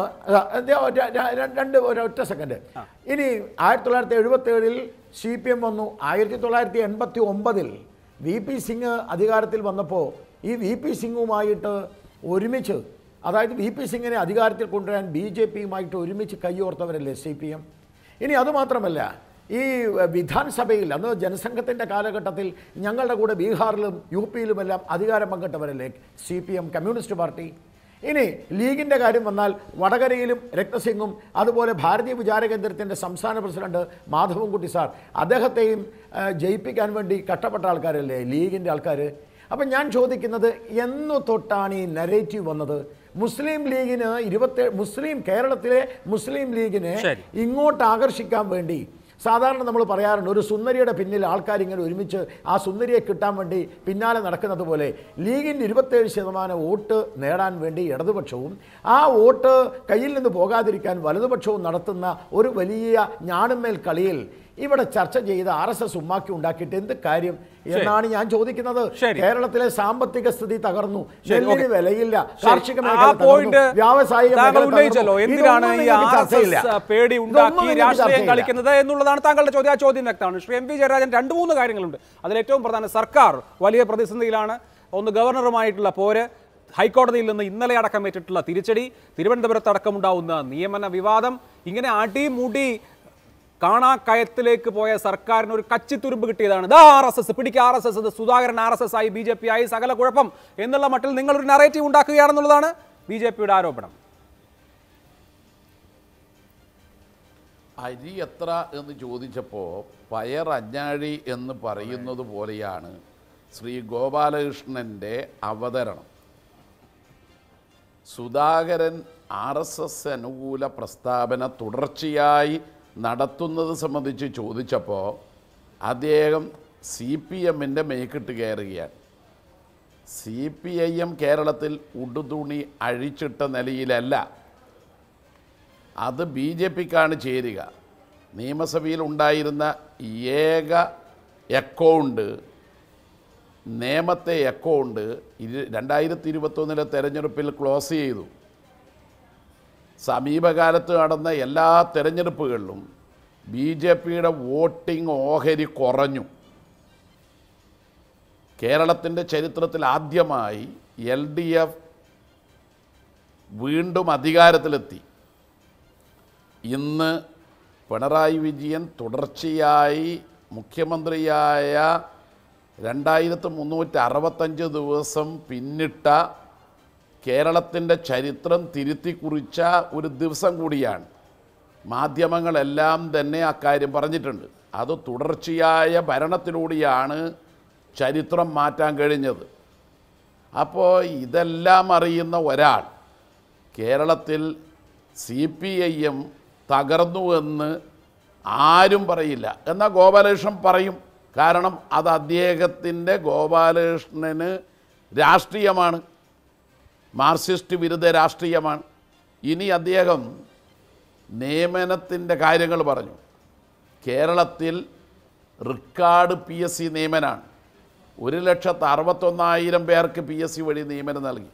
രണ്ട് ഒരൊറ്റ സെക്കൻഡ് ഇനി ആയിരത്തി തൊള്ളായിരത്തി എഴുപത്തി ഏഴിൽ സി പി എം വന്നു ആയിരത്തി തൊള്ളായിരത്തി എൺപത്തി ഒമ്പതിൽ വി പി സിംഗ് അധികാരത്തിൽ വന്നപ്പോൾ ഈ വി പി സിംഗുമായിട്ട് ഒരുമിച്ച് അതായത് വി പി സിംഗിനെ അധികാരത്തിൽ കൊണ്ടുവരാൻ ബി ജെ പിയുമായിട്ട് ഒരുമിച്ച് കൈയോർത്തവരല്ലേ സി പി എം ഇനി അതുമാത്രമല്ല ഈ വിധാൻസഭയിൽ അന്ന് ജനസംഘത്തിൻ്റെ കാലഘട്ടത്തിൽ ഞങ്ങളുടെ കൂടെ ബീഹാറിലും യു പിയിലുമെല്ലാം അധികാരം പങ്കിട്ടവരല്ലേ C P M communist party ഇനി ലീഗിൻ്റെ കാര്യം വന്നാൽ വടകരയിലും രക്തസിംഗും അതുപോലെ ഭാരതീയ വിചാര കേന്ദ്രത്തിൻ്റെ സംസ്ഥാന പ്രസിഡന്റ് മാധവൻകുട്ടി സാർ അദ്ദേഹത്തെയും ആ, ജയിപ്പിക്കാൻ വേണ്ടി കഷ്ടപ്പെട്ട ആൾക്കാരല്ലേ ലീഗിൻ്റെ ആൾക്കാർ അപ്പം ഞാൻ ചോദിക്കുന്നത് എന്നു തൊട്ടാണ് ഈ നരേറ്റീവ് വന്നത് മുസ്ലിം ലീഗിന് ഇരുപത്തി മുസ്ലിം കേരളത്തിലെ മുസ്ലിം ലീഗിനെ ശരി. ഇങ്ങോട്ട് ആകർഷിക്കാൻ വേണ്ടി സാധാരണ നമ്മൾ പറയാറുണ്ട് ഒരു സുന്ദരിയുടെ പിന്നിൽ ആൾക്കാർ ഇങ്ങനെ ഒരുമിച്ച് ആ സുന്ദരിയെ കിട്ടാൻ വേണ്ടി പിന്നാലെ നടക്കുന്നത് പോലെ ലീഗിൻ്റെ ഇരുപത്തേഴ് ശതമാനം വോട്ട് നേടാൻ വേണ്ടി ഇടതുപക്ഷവും ആ വോട്ട് കയ്യിൽ നിന്ന് പോകാതിരിക്കാൻ വലതുപക്ഷവും നടത്തുന്ന ഒരു വലിയ ഞാണുമേൽ കളിയിൽ ഇവിടെ ചർച്ച ചെയ്ത് ആർ എസ് എസ് ഉമ്മാക്കി ഉണ്ടാക്കിയിട്ട് എന്ത് കാര്യം എന്നാണ് ഞാൻ ചോദിക്കുന്നത് ശരി. കേരളത്തിലെ സാമ്പത്തിക സ്ഥിതി തകർന്നു ശരി, നെല്ലിന് ഓക്കേ. വിലയില്ല ശരി. കാർഷിക ആ മേഖല തകർന്നു, പോയിന്റ് വ്യാവസായിക താങ്കൾ മേഖല ഉന്നയിച്ചല്ലോ തകർന്നു. എന്തിനാണ് ഇതൊന്നും ഈ നിങ്ങൾക്ക് ആർ എസ് ചർച്ചയില്ല. എസ് പേടി ഇതൊന്നും ഉണ്ടാക്കി നിങ്ങൾക്ക് രാഷ്ട്രീയം ചർച്ചയില്ല. കളിക്കുന്നത് എന്നുള്ളതാണ് താങ്കളുടെ ചോദ്യം ആ ചോദ്യം വ്യക്തമാണ് ശ്രീ എം വി ജയരാജൻ രണ്ട് മൂന്ന് കാര്യങ്ങളുണ്ട് അതിൽ ഏറ്റവും പ്രധാനം സർക്കാർ വലിയ പ്രതിസന്ധിയിലാണ് ഒന്ന് ഗവർണറുമായിട്ടുള്ള പോര് ഹൈക്കോടതിയിൽ നിന്ന് ഇന്നലെ അടക്കം ഏറ്റിട്ടുള്ള തിരിച്ചടി തിരുവനന്തപുരത്ത് അടക്കമുണ്ടാവുന്ന നിയമന വിവാദം ഇങ്ങനെ അടിമുടി കാണാക്കയത്തിലേക്ക് പോയ സർക്കാരിന് ഒരു കച്ചിത്തുരുമ്പ് കിട്ടിയതാണ് ദാ ആർ എസ് എസ് പിടിക്കുക R S S Sudhakaran R S S ആയി ബി ജെ പി ആയി സകല കുഴപ്പം എന്നുള്ള മട്ടിൽ നിങ്ങളൊരു നറേറ്റീവ് ഉണ്ടാക്കുകയാണെന്നുള്ളതാണ് ബി ജെ പിയുടെ ആരോപണം അരി എത്ര എന്ന് ചോദിച്ചപ്പോൾ പയർ അഞ്ഞാഴി എന്ന് പറയുന്നത് പോലെയാണ് ശ്രീ ഗോപാലകൃഷ്ണൻ്റെ അവതരണം സുധാകരൻ ആർ എസ് എസ് അനുകൂല പ്രസ്താവന തുടർച്ചയായി നടത്തുന്നത് സംബന്ധിച്ച് ചോദിച്ചപ്പോൾ അദ്ദേഹം സി പി എമ്മിൻ്റെ മേക്കിട്ട് കയറുകയാണ് സി പി ഐ എം കേരളത്തിൽ ഉടുതുണി അഴിച്ചിട്ട നിലയിലല്ല അത് ബി ജെ പിക്കാണ് ചേരുക നിയമസഭയിൽ ഉണ്ടായിരുന്ന ഏക അക്കൗണ്ട് നേമത്തെ അക്കൗണ്ട് ഇരു രണ്ടായിരത്തി ഇരുപത്തൊന്നിലെ തെരഞ്ഞെടുപ്പിൽ ക്ലോസ് ചെയ്തു സമീപകാലത്ത് നടന്ന എല്ലാ തെരഞ്ഞെടുപ്പുകളിലും ബി ജെ പിയുടെ വോട്ടിംഗ് ഓഹരി കുറഞ്ഞു കേരളത്തിൻ്റെ ചരിത്രത്തിൽ ആദ്യമായി എൽ ഡി എഫ് വീണ്ടും അധികാരത്തിലെത്തി ഇന്ന് പിണറായി വിജയൻ തുടർച്ചയായി മുഖ്യമന്ത്രിയായ രണ്ടായിരത്തി മുന്നൂറ്റി അറുപത്തഞ്ച് ദിവസം പിന്നിട്ട കേരളത്തിൻ്റെ ചരിത്രം തിരുത്തി കുറിച്ച ഒരു ദിവസം കൂടിയാണ് മാധ്യമങ്ങളെല്ലാം തന്നെ അക്കാര്യം പറഞ്ഞിട്ടുണ്ട് അത് തുടർച്ചയായ ഭരണത്തിലൂടെയാണ് ചരിത്രം മാറ്റാൻ കഴിഞ്ഞത് അപ്പോൾ ഇതെല്ലാം അറിയുന്ന ഒരാൾ കേരളത്തിൽ സി പി ഐ എം തകർന്നുവെന്ന് ആരും പറയില്ല എന്നാൽ ഗോപാലകൃഷ്ണൻ പറയും കാരണം അത് അദ്ദേഹത്തിൻ്റെ ഗോപാലകൃഷ്ണന് രാഷ്ട്രീയമാണ് മാർക്സിസ്റ്റ് വിരുദ്ധ രാഷ്ട്രീയമാണ് ഇനി അദ്ദേഹം നിയമനത്തിൻ്റെ കാര്യങ്ങൾ പറഞ്ഞു കേരളത്തിൽ റിക്കാർഡ് പി എസ് സി നിയമനാണ് ഒരു ലക്ഷത്തി അറുപത്തൊന്നായിരം പേർക്ക് പി എസ് സി വഴി നിയമനം നൽകി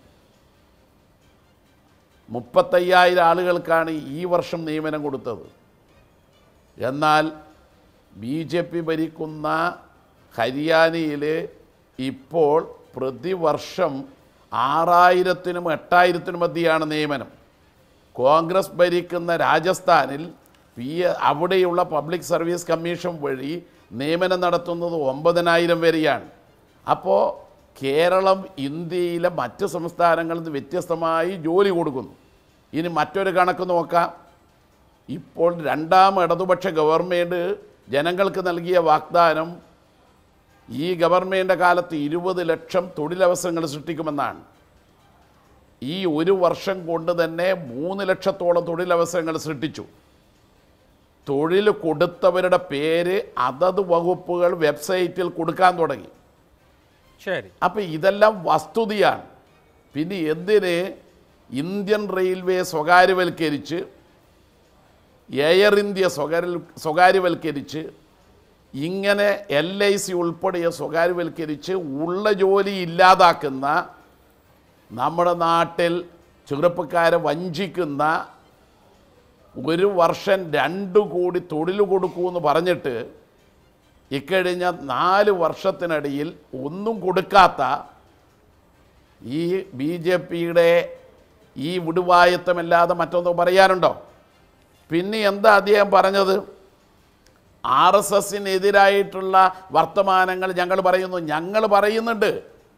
മുപ്പത്തയ്യായിരം ആളുകൾക്കാണ് ഈ വർഷം നിയമനം കൊടുത്തത് എന്നാൽ ബി ജെ പി ഭരിക്കുന്ന ഹരിയാനയിൽ ഇപ്പോൾ പ്രതിവർഷം ആറായിരത്തിനും എട്ടായിരത്തിനും മധ്യയാണ് നിയമനം കോൺഗ്രസ് ഭരിക്കുന്ന രാജസ്ഥാനിൽ പി അവിടെയുള്ള പബ്ലിക് സർവീസ് കമ്മീഷൻ വഴി നിയമനം നടത്തുന്നത് ഒമ്പതിനായിരം വരെയാണ് അപ്പോൾ കേരളം ഇന്ത്യയിലെ മറ്റ് സംസ്ഥാനങ്ങളിൽ നിന്ന് വ്യത്യസ്തമായി ജോലി കൊടുക്കുന്നു ഇനി മറ്റൊരു കണക്ക് നോക്കാം ഇപ്പോൾ രണ്ടാം ഇടതുപക്ഷ ഗവൺമെൻറ് ജനങ്ങൾക്ക് നൽകിയ വാഗ്ദാനം ഈ ഗവൺമെൻറ് കാലത്ത് ഇരുപത് ലക്ഷം തൊഴിലവസരങ്ങൾ സൃഷ്ടിക്കുമെന്നാണ് ഈ ഒരു വർഷം കൊണ്ട് തന്നെ മൂന്ന് ലക്ഷത്തോളം തൊഴിലവസരങ്ങൾ സൃഷ്ടിച്ചു തൊഴിൽ കൊടുത്തവരുടെ പേര് അതത് വകുപ്പുകൾ വെബ്സൈറ്റിൽ കൊടുക്കാൻ തുടങ്ങി ശരി അപ്പം ഇതെല്ലാം വസ്തുതയാണ് പിന്നെ എന്തിന് ഇന്ത്യൻ റെയിൽവേ സ്വകാര്യവൽക്കരിച്ച് എയർ ഇന്ത്യ സ്വകാര്യ സ്വകാര്യവൽക്കരിച്ച് ഇങ്ങനെ എൽ ഐ സി ഉൾപ്പെടെ സ്വകാര്യവൽക്കരിച്ച് ഉള്ള ജോലി ഇല്ലാതാക്കുന്ന നമ്മുടെ നാട്ടിൽ ചെറുപ്പക്കാരെ വഞ്ചിക്കുന്ന ഒരു വർഷം രണ്ട് കോടി തൊഴിൽ കൊടുക്കുമെന്ന് പറഞ്ഞിട്ട് ഇക്കഴിഞ്ഞ നാല് വർഷത്തിനിടയിൽ ഒന്നും കൊടുക്കാത്ത ഈ ബി ജെ പിയുടെ ഈ വിടുവായത്തമല്ലാതെ മറ്റൊന്നും പറയാനുണ്ടോ പിന്നെ എന്താ അദ്ദേഹം പറഞ്ഞത് ആർ എസ് എസിനെതിരായിട്ടുള്ള വർത്തമാനങ്ങൾ ഞങ്ങൾ പറയുന്നു ഞങ്ങൾ പറയുന്നുണ്ട്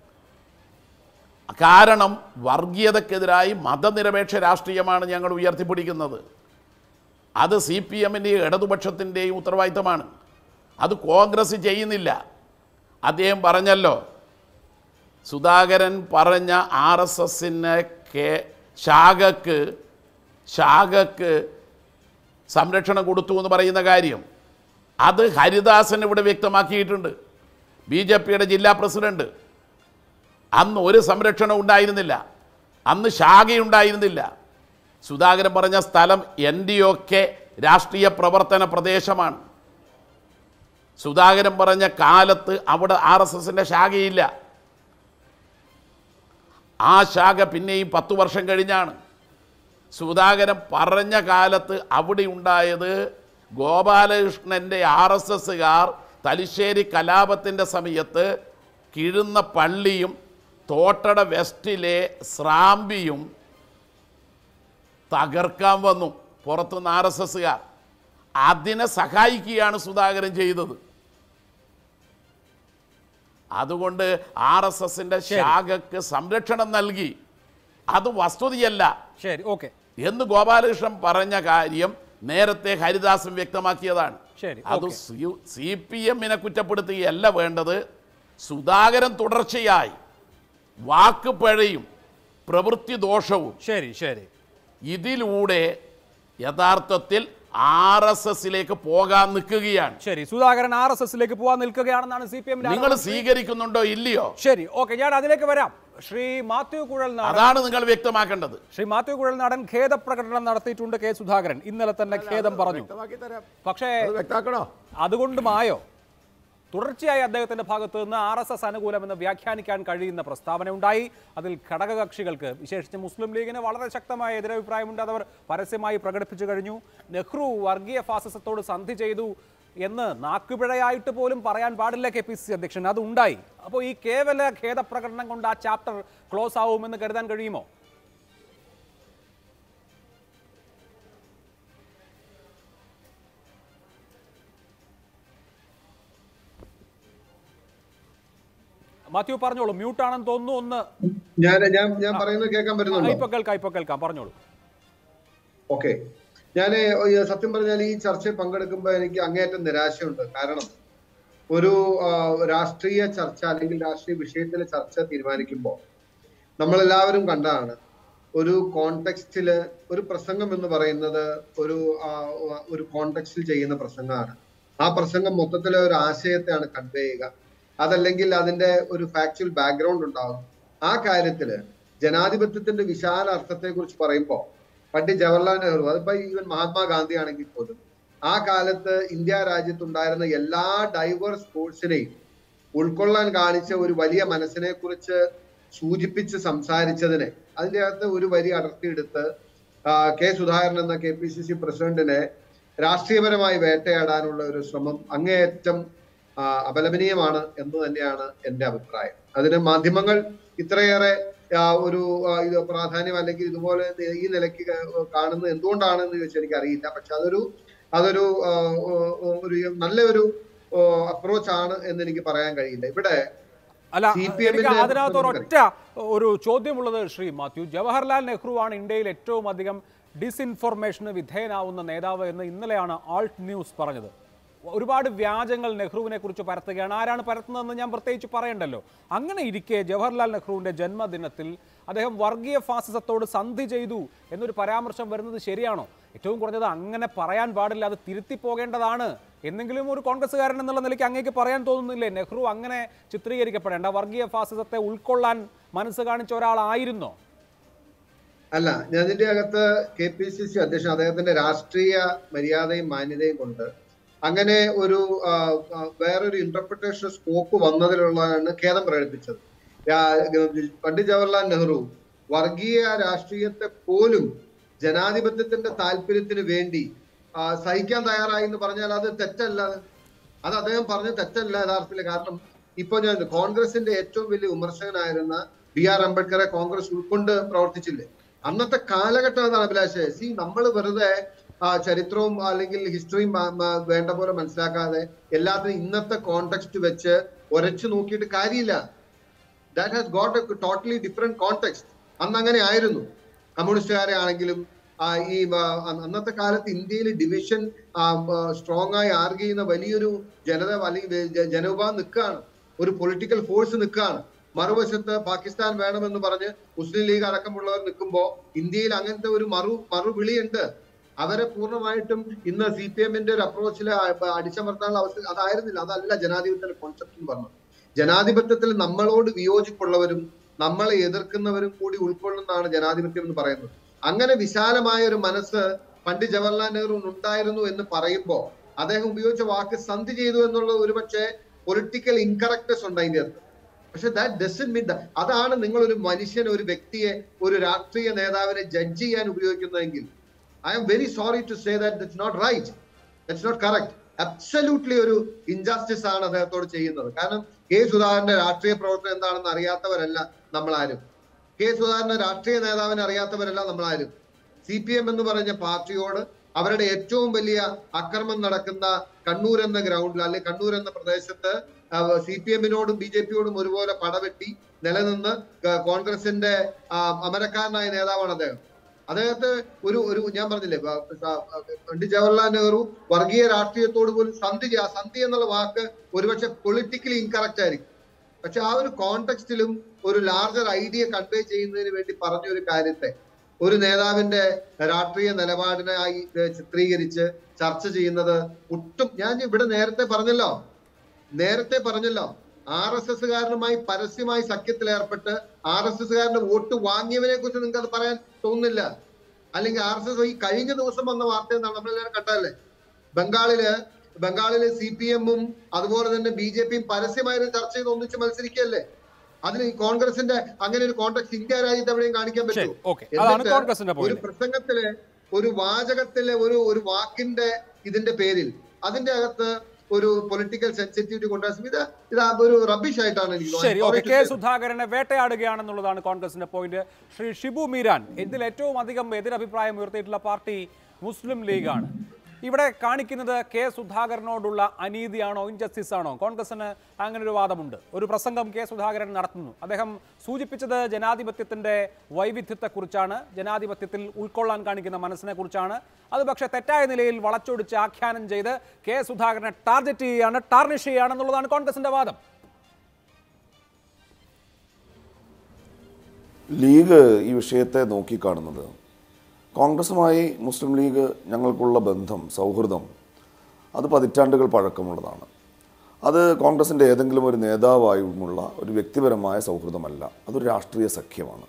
കാരണം വർഗീയതക്കെതിരായി മതനിരപേക്ഷ രാഷ്ട്രീയമാണ് ഞങ്ങൾ ഉയർത്തിപ്പിടിക്കുന്നത് അത് സി പി എമ്മിൻ്റെയും ഇടതുപക്ഷത്തിൻ്റെയും ഉത്തരവാദിത്തമാണ് അത് കോൺഗ്രസ് ചെയ്യുന്നില്ല അദ്ദേഹം പറഞ്ഞല്ലോ സുധാകരൻ പറഞ്ഞ ആർ എസ് എസിന് കെ ശാഖക്ക് ശാഖക്ക് സംരക്ഷണം കൊടുത്തു എന്ന് പറയുന്ന കാര്യം അത് ഹരിദാസൻ ഇവിടെ വ്യക്തമാക്കിയിട്ടുണ്ട് ബി ജെ പിയുടെ ജില്ലാ പ്രസിഡന്റ് അന്ന് ഒരു സംരക്ഷണം ഉണ്ടായിരുന്നില്ല അന്ന് ശാഖയുണ്ടായിരുന്നില്ല സുധാകരൻ പറഞ്ഞ സ്ഥലം എൻ ഡി ഒക്കെ രാഷ്ട്രീയ പ്രവർത്തന പ്രദേശമാണ് സുധാകരൻ പറഞ്ഞ കാലത്ത് അവിടെ ആർ എസ് എസിൻ്റെ ശാഖയില്ല ആ ശാഖ പിന്നെയും പത്തു വർഷം കഴിഞ്ഞാണ് സുധാകരൻ പറഞ്ഞ കാലത്ത് അവിടെ ഉണ്ടായത് ഗോപാലകൃഷ്ണൻ്റെ ആർ എസ് എസ്സുകാർ തലശ്ശേരി കലാപത്തിൻ്റെ സമയത്ത് കിഴുന്ന പള്ളിയും തോട്ടട വെസ്റ്റിലെ സ്രാമ്പിയും തകർക്കാൻ വന്നു പുറത്തുനിന്ന് ആർ എസ് എസ്സുകാർ അതിനെ സഹായിക്കുകയാണ് സുധാകരൻ ചെയ്തത് അതുകൊണ്ട് ആർ എസ് എസിൻ്റെ ശാഖക്ക് സംരക്ഷണം നൽകി അത് വസ്തുതയല്ല ശരി ഓക്കെ എന്ന് ഗോപാലകൃഷ്ണൻ പറഞ്ഞ കാര്യം നേരത്തെ ഹരിദാസൻ വ്യക്തമാക്കിയതാണ് ശരി, അത് ഓക്കേ. സി പി എമ്മിനെ കുറ്റപ്പെടുത്തുകയല്ല വേണ്ടത് സുധാകരൻ തുടർച്ചയായി വാക്ക് പഴയും പ്രവൃത്തി ദോഷവും ശരി ശരി ഇതിലൂടെ യഥാർത്ഥത്തിൽ ആർ എസ് എസിലേക്ക് പോകാൻ നിൽക്കുകയാണ് ശരി സുധാകരൻ ആർ എസ് എസിലേക്ക് പോകാൻ നിൽക്കുകയാണെന്നാണ് സി പി എമ്മിന്റെ നിങ്ങൾ സ്വീകരിക്കുന്നുണ്ടോ ഇല്ലയോ ശരി ഓക്കെ ഞാൻ അതിലേക്ക് വരാം ശ്രീ മാത്യു കുഴൽനാടൻ അതാണ് നിങ്ങൾ വ്യക്തമാക്കേണ്ടത് ശ്രീ മാത്യു കുഴൽനാടൻ ഖേദപ്രകടനം നടത്തിയിട്ടുണ്ട് കെ സുധാകരൻ ഇന്നലെ തന്നെ ഖേദം പറഞ്ഞു വ്യക്തമാക്കി തരാം പക്ഷേ അത് വ്യക്തമാക്കണോ അതുകൊണ്ടുമായോ തുടർച്ചയായി അദ്ദേഹത്തിന്റെ ഭാഗത്ത് നിന്ന് ആർ എസ് എസ് അനുകൂലമെന്ന് വ്യാഖ്യാനിക്കാൻ കഴിയുന്ന പ്രസ്താവന ഉണ്ടായി അതിൽ ഘടകകക്ഷികൾക്ക് വിശേഷിച്ച് മുസ്ലിം ലീഗിന് വളരെ ശക്തമായ എതിരഭിപ്രായമുണ്ട് അതവർ പരസ്യമായി പ്രകടിപ്പിച്ചു കഴിഞ്ഞു നെഹ്റു വർഗീയ ഫാസിസത്തോട് സന്ധി ചെയ്തു എന്ന് നാക്കുപിഴയായിട്ട് പോലും പറയാൻ പാടില്ല കെ പി സി സി അധ്യക്ഷൻ അത് ഉണ്ടായി അപ്പോൾ ഈ കേവല ഖേദപ്രകടനം കൊണ്ട് ആ ചാപ്റ്റർ ക്ലോസ് ആവുമെന്ന് കരുതാൻ കഴിയുമോ മാത്യു പറഞ്ഞോളൂ മ്യൂട്ടാണെന്ന് തോന്നുന്നു ഒന്ന് ഞാൻ ഞാൻ ഞാൻ പറയുന്നത് കേൾക്കാൻ ആ, പറ്റുന്നുണ്ടോ ഇപ്പൊ കേൾക്കാം ഇപ്പൊ കേൾക്കാം പറഞ്ഞോളൂ ഓക്കെ ഞാൻ സത്യം പറഞ്ഞാൽ ഈ ചർച്ചയിൽ പങ്കെടുക്കുമ്പോൾ എനിക്ക് അങ്ങേയറ്റം നിരാശയുണ്ട് കാരണം ഒരു ആ, രാഷ്ട്രീയ ചർച്ച അല്ലെങ്കിൽ രാഷ്ട്രീയ വിഷയത്തിലെ ചർച്ച തീരുമാനിക്കുമ്പോൾ നമ്മളെല്ലാവരും കണ്ടതാണ് ഒരു കോണ്ടെക്സ്റ്റില് ഒരു പ്രസംഗം എന്ന് പറയുന്നത് ഒരു ആ, ഒരു കോണ്ടെക്സ്റ്റിൽ ചെയ്യുന്ന പ്രസംഗമാണ് ആ പ്രസംഗം മൊത്തത്തിലെ ഒരു ആശയത്തെയാണ് കൺവേ ചെയ്യുക അതല്ലെങ്കിൽ അതിന്റെ ഒരു ഫാക്ച്വൽ ബാക്ക്ഗ്രൗണ്ട് ഉണ്ടാകും ആ കാര്യത്തില് ജനാധിപത്യത്തിന്റെ വിശാല അർത്ഥത്തെ കുറിച്ച് പറയുമ്പോൾ പണ്ഡിറ്റ് ജവഹർലാൽ നെഹ്റു അതിപ്പോ ഈവൻ മഹാത്മാഗാന്ധി ആണെങ്കിൽ പോലും ആ കാലത്ത് ഇന്ത്യ രാജ്യത്തുണ്ടായിരുന്ന എല്ലാ ഡൈവേഴ്സ് സ്പോർട്സിനെയും ഉൾക്കൊള്ളാൻ കാണിച്ച ഒരു വലിയ മനസ്സിനെ കുറിച്ച് സൂചിപ്പിച്ച് സംസാരിച്ചതിനെ അതിന്റെ അകത്ത് ഒരു വരി അടർത്തിയെടുത്ത് ആ, കെ സുധാകരൻ എന്ന കെ പി സി സി പ്രസിഡന്റിനെ രാഷ്ട്രീയപരമായി വേട്ടയാടാനുള്ള ഒരു ശ്രമം അങ്ങേയറ്റം ആ, അപലപനീയമാണ് എന്ന് തന്നെയാണ് എന്റെ അഭിപ്രായം അതിന് മാധ്യമങ്ങൾ ഇത്രയേറെ ആ, ഒരു ആ, ഇത് പ്രാധാന്യം അല്ലെങ്കിൽ ഇതുപോലെ ഈ നിലയ്ക്ക് ക- കാണുന്നത് എന്തുകൊണ്ടാണെന്ന് ചോദിച്ചാൽ എനിക്ക് അറിയില്ല പക്ഷെ അതൊരു അതൊരു ആ, ഓ- ഓ- ഒരു നല്ലൊരു അപ്രോച്ച് ആണ് എന്ന് എനിക്ക് പറയാൻ കഴിയില്ല ഇവിടെ അല്ല CPM എനിക്ക് ന്റെ അതിനകത്ത് ഒരൊറ്റ ഒരു ചോദ്യമുള്ളത് ശ്രീ മാത്യു ജവഹർലാൽ നെഹ്റു ആണ് ഇന്ത്യയിൽ ഏറ്റവും അധികം ഡിസ്ഇൻഫർമേഷന് വിധേയനാവുന്ന നേതാവ് എന്ന് ഇന്നലെയാണ് ആൾട്ട് ന്യൂസ് പറഞ്ഞത് ഒരുപാട് വ്യാജങ്ങൾ നെഹ്റുവിനെ കുറിച്ച് പരത്തുകയാണ് ആരാണ് പരത്തുന്നതെന്ന് ഞാൻ പ്രത്യേകിച്ച് പറയണ്ടല്ലോ അങ്ങനെ ഇരിക്കെ ജവഹർലാൽ നെഹ്റുവിന്റെ ജന്മദിനത്തിൽ അദ്ദേഹം വർഗീയ ഫാസിസത്തോട് സന്ധി ചെയ്തു എന്നൊരു പരാമർശം വരുന്നത് ശരിയാണോ ഏറ്റവും കുറഞ്ഞത് അങ്ങനെ പറയാൻ പാടില്ല അത് തിരുത്തി പോകേണ്ടതാണ് എന്തെങ്കിലും ഒരു കോൺഗ്രസ്സുകാരൻ എന്നുള്ള നിലയ്ക്ക് അങ്ങേക്ക് പറയാൻ തോന്നുന്നില്ലേ നെഹ്റു അങ്ങനെ ചിത്രീകരിക്കപ്പെടേണ്ട വർഗീയ ഫാസിസത്തെ ഉൾക്കൊള്ളാൻ മനസ്സ് കാണിച്ച ഒരാളായിരുന്നോ അല്ല ഞാൻ ഇതിന്റെ അകത്ത് കെ പി സി സി അധ്യക്ഷൻ അദ്ദേഹത്തിന്റെ രാഷ്ട്രീയ മര്യാദയും മാന്യതയും കൊണ്ട് അങ്ങനെ ഒരു ആ, ആ, വേറൊരു ഇന്റർപ്രിട്ടേഷൻ സ്കോപ്പ് വന്നതിലുള്ളതാണ് ഖേദം പ്രകടിപ്പിച്ചത് രാ- പണ്ഡിറ്റ് ജവഹർലാൽ നെഹ്റു വർഗീയ രാഷ്ട്രീയത്തെ പോലും ജനാധിപത്യത്തിന്റെ താല്പര്യത്തിന് വേണ്ടി ആ, സഹിക്കാൻ തയ്യാറായി എന്ന് പറഞ്ഞാൽ അത് തെറ്റല്ല അത്. അത് അദ്ദേഹം പറഞ്ഞ തെറ്റല്ല യഥാർത്ഥത്തിൽ കാരണം ഇപ്പൊ ഞാൻ കോൺഗ്രസിന്റെ ഏറ്റവും വലിയ വിമർശകനായിരുന്ന ബി ആർ അംബേദ്കറെ കോൺഗ്രസ് ഉൾക്കൊണ്ട് പ്രവർത്തിച്ചില്ലേ അന്നത്തെ കാലഘട്ടം അതാണ് അഭിലാഷ് സി നമ്മൾ വെറുതെ ആ ചരിത്രവും അല്ലെങ്കിൽ ഹിസ്റ്ററിയും വേണ്ട പോലെ മനസ്സിലാക്കാതെ എല്ലാത്തിനും ഇന്നത്തെ കോണ്ടെക്സ്റ്റ് വെച്ച് ഉരച്ചു നോക്കിയിട്ട് കാര്യമില്ല that has got a totally different context അന്ന് അങ്ങനെ ആയിരുന്നു കമ്മ്യൂണിസ്റ്റുകാരെ ആണെങ്കിലും ആ, ഈ ആ, അ- അന്നത്തെ കാലത്ത് ഇന്ത്യയിൽ ഡിവിഷൻ സ്ട്രോങ് ആയി ആർഗ് ചെയ്യുന്ന വലിയൊരു ജനത അല്ലെങ്കിൽ ജ- ജനവിഭാഗം നിൽക്കുകയാണ് ഒരു പൊളിറ്റിക്കൽ ഫോഴ്സ് നിൽക്കുകയാണ് മറുവശത്ത് പാകിസ്ഥാൻ വേണമെന്ന് പറഞ്ഞ് മുസ്ലിം ലീഗ് അടക്കമുള്ളവർ നിൽക്കുമ്പോൾ ഇന്ത്യയിൽ അങ്ങനത്തെ ഒരു മറു മറുവിളിയുണ്ട് അവരെ പൂർണ്ണമായിട്ടും ഇന്ന് സി പി എമ്മിന്റെ ഒരു അപ്രോച്ചിൽ അടിച്ചമർത്താനുള്ള അവസ്ഥ അതായിരുന്നില്ല അതല്ല ജനാധിപത്യത്തിന്റെ കോൺസെപ്റ്റ് എന്ന് പറഞ്ഞത് ജനാധിപത്യത്തിൽ നമ്മളോട് വിയോജിപ്പുള്ളവരും നമ്മളെ എതിർക്കുന്നവരും കൂടി ഉൾക്കൊള്ളുന്നതാണ് ജനാധിപത്യം എന്ന് പറയുന്നത് അങ്ങനെ വിശാലമായ ഒരു മനസ്സ് പണ്ഡിറ്റ് ജവഹർലാൽ നെഹ്റുവിന് ഉണ്ടായിരുന്നു എന്ന് പറയുമ്പോൾ അദ്ദേഹം ഉപയോഗിച്ച വാക്ക് സന്ധി ചെയ്തു എന്നുള്ളത് ഒരുപക്ഷെ പൊളിറ്റിക്കൽ ഇൻകറക്റ്റ്നെസ് ഉണ്ട് അതിന്റെ അകത്ത് പക്ഷെ ദാറ്റ് ഡസൻ മീൻ അതാണ് നിങ്ങൾ ഒരു മനുഷ്യനെ ഒരു വ്യക്തിയെ ഒരു രാഷ്ട്രീയ നേതാവിനെ ജഡ്ജ് ചെയ്യാൻ ഉപയോഗിക്കുന്നതെങ്കിൽ I am very sorry to say that that's not right that's not correct absolutely ഒരു ഇൻജസ്റ്റിസ് ആണ് അദ്ദേഹത്തോട് ചെയ്യുന്നത് കാരണം കെ സുധാകരന്റെ രാഷ്ട്രീയ പ്രവർത്തനം എന്താണെന്ന് അറിയാത്തവരല്ല നമ്മളാരും കെ സുധാകരന്റെ രാഷ്ട്രീയ നേതാവിനെ അറിയാത്തവരല്ല നമ്മളാരും സി പി എം എന്ന് പറഞ്ഞ പാർട്ടിയോട് അവരുടെ ഏറ്റവും വലിയ അക്രമം നടക്കുന്ന കണ്ണൂർ എന്ന ഗ്രൗണ്ടിൽ അല്ലെങ്കിൽ കണ്ണൂർ എന്ന പ്രദേശത്ത് സി പി എമ്മിനോടും ബി ജെ പിയോടും ഒരുപോലെ പടവെട്ടി നിലനിന്ന് ക- കോൺഗ്രസിന്റെ ആ, അമരക്കാരനായ നേതാവാണ് അദ്ദേഹം അദ്ദേഹത്തെ ഒരു ഒരു ഞാൻ പറഞ്ഞില്ലേ ബ- സ- പണ്ഡിറ്റ് ജവഹർലാൽ നെഹ്റു വർഗീയ രാഷ്ട്രീയത്തോട് പോലും സന്ധി ചെയ്യ- ആ സന്ധി എന്നുള്ള വാക്ക് ഒരുപക്ഷെ പൊളിറ്റിക്കലി ഇൻകറക്റ്റ് ആയിരിക്കും പക്ഷെ ആ ഒരു കോണ്ടെക്സ്റ്റിലും ഒരു ലാർജർ ഐഡിയ കൺവേ ചെയ്യുന്നതിന് വേണ്ടി പറഞ്ഞ ഒരു കാര്യത്തെ ഒരു നേതാവിന്റെ രാഷ്ട്രീയ നിലപാടിനായി ഏഹ് ചിത്രീകരിച്ച് ചർച്ച ചെയ്യുന്നത് ഒട്ടും ഞാൻ ഇവിടെ നേരത്തെ പറഞ്ഞല്ലോ നേരത്തെ പറഞ്ഞല്ലോ ആർ എസ് എസ്സുകാരനുമായി പരസ്യമായി സഖ്യത്തിൽ ഏർപ്പെട്ട് ആർ എസ് എസ്സുകാരന്റെ വോട്ട് വാങ്ങിയവനെ കുറിച്ച് നിങ്ങൾക്ക് അത് പറയാൻ തോന്നുന്നില്ല അല്ലെങ്കിൽ ആർ എസ് എസ് ഈ കഴിഞ്ഞ ദിവസം വന്ന വാർത്ത എന്താണ് നമ്മളെല്ലാവരും കണ്ടതല്ലേ ബംഗാളില് ബംഗാളില് സി പി എമ്മും അതുപോലെ തന്നെ ബി ജെ പിയും പരസ്യമായി ഒരു ചർച്ച ചെയ്ത് ഒന്നിച്ച് മത്സരിക്കുകയല്ലേ അതിന് ഈ കോൺഗ്രസിന്റെ അങ്ങനെ ഒരു കോൺടാക്ട് ഇന്ത്യ രാജ്യത്ത് എവിടെയും കാണിക്കാൻ ശരി പറ്റുമോ ഓക്കെ അതാണ് എന്നിട്ട് കോൺഗ്രസിന്റെ ഒരു പോയിന്റ് പ്രസംഗത്തിലെ ഒരു വാചകത്തിലെ ഒരു ഒരു വാക്കിന്റെ ഇതിന്റെ പേരിൽ അതിന്റെ അകത്ത് ഒരു പൊളിറ്റിക്കൽ സെൻസിറ്റിവിറ്റി കൊണ്ടുവരാൻ ഇത് ഇത് ആ ഒരു റബിഷ് ആയിട്ടാണ് എനിക്ക് ശരി ഓക്കെ തോന്നുന്നത് കെ സുധാകരനെ വേട്ടയാടുകയാണെന്നുള്ളതാണ് കോൺഗ്രസിന്റെ പോയിന്റ് ശ്രീ ഷിബു മീരാൻ ഇതിൽ ഏറ്റവും അധികം എതിരഭിപ്രായം ഉയർത്തിയിട്ടുള്ള പാർട്ടി മുസ്ലിം ലീഗാണ് ഇവിടെ കാണിക്കുന്നത് കെ സുധാകരനോടുള്ള അനീതിയാണോ ഇൻജസ്റ്റിസ് ആണോ കോൺഗ്രസിന് അങ്ങനെ ഒരു വാദമുണ്ട് ഒരു പ്രസംഗം കെ സുധാകരൻ നടത്തുന്നു അദ്ദേഹം സൂചിപ്പിച്ചത് ജനാധിപത്യത്തിന്റെ വൈവിധ്യത്തെക്കുറിച്ചാണ് ജനാധിപത്യത്തിൽ ഉൾക്കൊള്ളാൻ കാണിക്കുന്ന മനസ്സിനെ കുറിച്ചാണ് അത് പക്ഷേ തെറ്റായ നിലയിൽ വളച്ചൊടിച്ച് ആഖ്യാനം ചെയ്ത് കെ സുധാകരനെ ടാർഗറ്റ് ചെയ്യുകയാണ് ടാർണിഷ് ചെയ്യുകയാണെന്നുള്ളതാണ് കോൺഗ്രസിന്റെ വാദം ലീഗ് ഈ വിഷയത്തെ നോക്കിക്കാണുന്നത് കോൺഗ്രസുമായി മുസ്ലിം ലീഗ് ഞങ്ങൾക്കുള്ള ബന്ധം സൗഹൃദം അത് പതിറ്റാണ്ടുകൾ പഴക്കമുള്ളതാണ് അത് കോൺഗ്രസിൻ്റെ ഏതെങ്കിലും ഒരു നേതാവായുമുള്ള ഒരു വ്യക്തിപരമായ സൗഹൃദമല്ല അതൊരു രാഷ്ട്രീയ സഖ്യമാണ്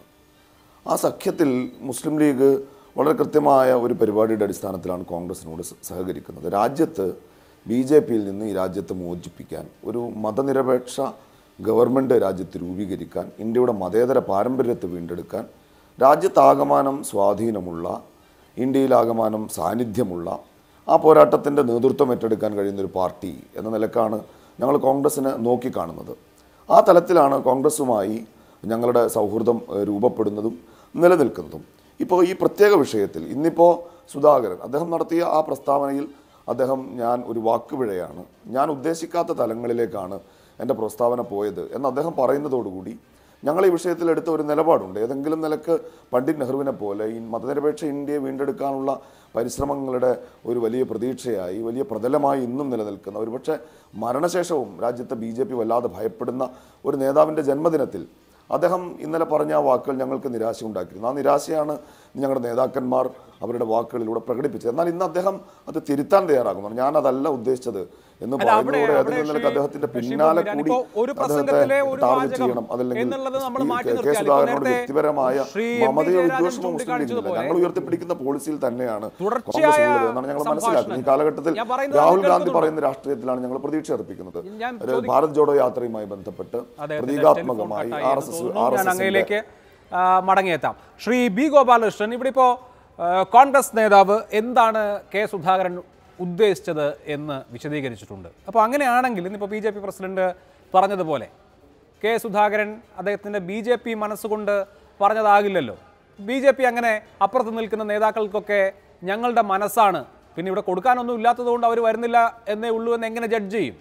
ആ സഖ്യത്തിൽ മുസ്ലിം ലീഗ് വളരെ കൃത്യമായ ഒരു പരിപാടിയുടെ അടിസ്ഥാനത്തിലാണ് കോൺഗ്രസിനോട് സ- സഹകരിക്കുന്നത് രാജ്യത്ത് ബി ജെ പിയിൽ നിന്ന് ഈ രാജ്യത്തെ മോചിപ്പിക്കാൻ ഒരു മതനിരപേക്ഷ ഗവൺമെൻറ് രാജ്യത്ത് രൂപീകരിക്കാൻ ഇന്ത്യയുടെ മതേതര പാരമ്പര്യത്തെ വീണ്ടെടുക്കാൻ രാജ്യത്താകമാനം സ്വാധീനമുള്ള ഇന്ത്യയിലാകമാനം സാന്നിധ്യമുള്ള ആ പോരാട്ടത്തിൻ്റെ നേതൃത്വം ഏറ്റെടുക്കാൻ കഴിയുന്ന ഒരു പാർട്ടി എന്ന നിലക്കാണ് ഞങ്ങൾ കോൺഗ്രസിനെ നോക്കിക്കാണുന്നത് ആ തലത്തിലാണ് കോൺഗ്രസുമായി ഞങ്ങളുടെ സൗഹൃദം ഏഹ്, രൂപപ്പെടുന്നതും നിലനിൽക്കുന്നതും ഇപ്പോൾ ഈ പ്രത്യേക വിഷയത്തിൽ ഇന്നിപ്പോൾ സുധാകരൻ അദ്ദേഹം നടത്തിയ ആ പ്രസ്താവനയിൽ അദ്ദേഹം ഞാൻ ഒരു വാക്കുപിഴയാണ് ഞാൻ ഉദ്ദേശിക്കാത്ത തലങ്ങളിലേക്കാണ് എൻ്റെ പ്രസ്താവന പോയത് എന്ന് അദ്ദേഹം പറയുന്നതോടുകൂടി ഞങ്ങൾ ഈ വിഷയത്തിൽ എടുത്ത ഒരു നിലപാടുണ്ട് ഏതെങ്കിലും നിലക്ക് പണ്ഡിറ്റ് നെഹ്റുവിനെ പോലെ ഈ മതനിരപേക്ഷ ഇന്ത്യയെ വീണ്ടെടുക്കാനുള്ള പരിശ്രമങ്ങളുടെ ഒരു വലിയ പ്രതീക്ഷയായി വലിയ പ്രതലമായി ഇന്നും നിലനിൽക്കുന്ന ഒരുപക്ഷെ മരണശേഷവും രാജ്യത്തെ ബി ജെ പി വല്ലാതെ ഭയപ്പെടുന്ന ഒരു നേതാവിൻ്റെ ജന്മദിനത്തിൽ അദ്ദേഹം ഇന്നലെ പറഞ്ഞ ആ വാക്കുകൾ ഞങ്ങൾക്ക് നിരാശ ഉണ്ടാക്കിയിരുന്നു ആ നിരാശയാണ് ഞങ്ങളുടെ നേതാക്കന്മാർ അവരുടെ വാക്കുകളിലൂടെ പ്രകടിപ്പിച്ചത് എന്നാൽ ഇന്ന് അദ്ദേഹം അത് തിരുത്താൻ തയ്യാറാകുന്നു ഞാനതല്ല ഉദ്ദേശിച്ചത് എന്ന് അല്ല, അവിടെ- പറയുന്നതോടെ അവിടെ ഏതെങ്കിലും നിലക്ക് ശ്രീ- അദ്ദേഹത്തിന്റെ ശ്രീ പിന്നാലെ ബിരാൻ, കൂടി ഇപ്പോ ഒരു പ്രസംഗത്തിലെ ഒരു ടാർഗറ്റ് വാചകം ചെയ്യണം അതല്ലെങ്കിൽ എന്നുള്ളത് നമ്മൾ ഈ മാറ്റി കെ നിർത്തിയാൽ ഇപ്പോൾ സുധാകരനോട് നേരത്തെ വ്യക്തിപരമായ ശ്രീ എം. പി. മമതയോ ജയരാജൻ വിദ്വേഷമോ മുസ്ലിം ചൂണ്ടിക്കാണിച്ചത് ലീഗില്ല പോലെ ഞങ്ങൾ ഉയർത്തിപ്പിടിക്കുന്ന പോളിസിയിൽ തന്നെയാണ് തുടർച്ചയായ കോൺഗ്രസ് ഉള്ളത് എന്നാണ് ഞങ്ങൾ മനസ്സിലാക്കുന്നത് ഈ സംഭാഷണം. കാലഘട്ടത്തിൽ ഞാൻ പറയുന്നത് രാഹുൽ നിങ്ങൾ ഗാന്ധി കേൾക്കുന്നുണ്ടോ? പറയുന്ന രാഷ്ട്രീയത്തിലാണ് ഞങ്ങൾ പ്രതീക്ഷ അർപ്പിക്കുന്നത് ഞാൻ ഒരു ചോദിക്ക- ഭാരത് ജോഡോ യാത്രയുമായി ബന്ധപ്പെട്ട് അദ്ദേഹത്തിന്റെ പ്രതീകാത്മകമായി ടെലിഫോൺ ആർ കട്ടായി എസ് എന്ന് എസ് തോന്നുന്നു. ആർ ഞാൻ എസ് അങ്ങയിലേക്ക് എസിന്റെ ആ, മടങ്ങിയെത്താം ശ്രീ ബി ഗോപാലകൃഷ്ണൻ ഇവിടെ ഇപ്പോൾ കോൺഗ്രസ് നേതാവ് എന്താണ് കെ സുധാകരൻ ഉദ്ദേശിച്ചത് എന്ന് വിശദീകരിച്ചിട്ടുണ്ട് അപ്പോൾ അങ്ങനെയാണെങ്കിൽ ഇന്നിപ്പോൾ ബി ജെ പി പ്രസിഡന്റ് പറഞ്ഞതുപോലെ കെ സുധാകരൻ അദ്ദേഹത്തിൻ്റെ ബി ജെ പി മനസ്സുകൊണ്ട് പറഞ്ഞതാകില്ലല്ലോ ബി ജെ പി അങ്ങനെ അപ്പുറത്ത് നിൽക്കുന്ന നേതാക്കൾക്കൊക്കെ ഞങ്ങളുടെ മനസ്സാണ് പിന്നെ ഇവിടെ കൊടുക്കാനൊന്നും ഇല്ലാത്തതുകൊണ്ട് അവർ വരുന്നില്ല എന്നേ ഉള്ളൂ എന്ന് എങ്ങനെ ജഡ്ജ് ചെയ്യും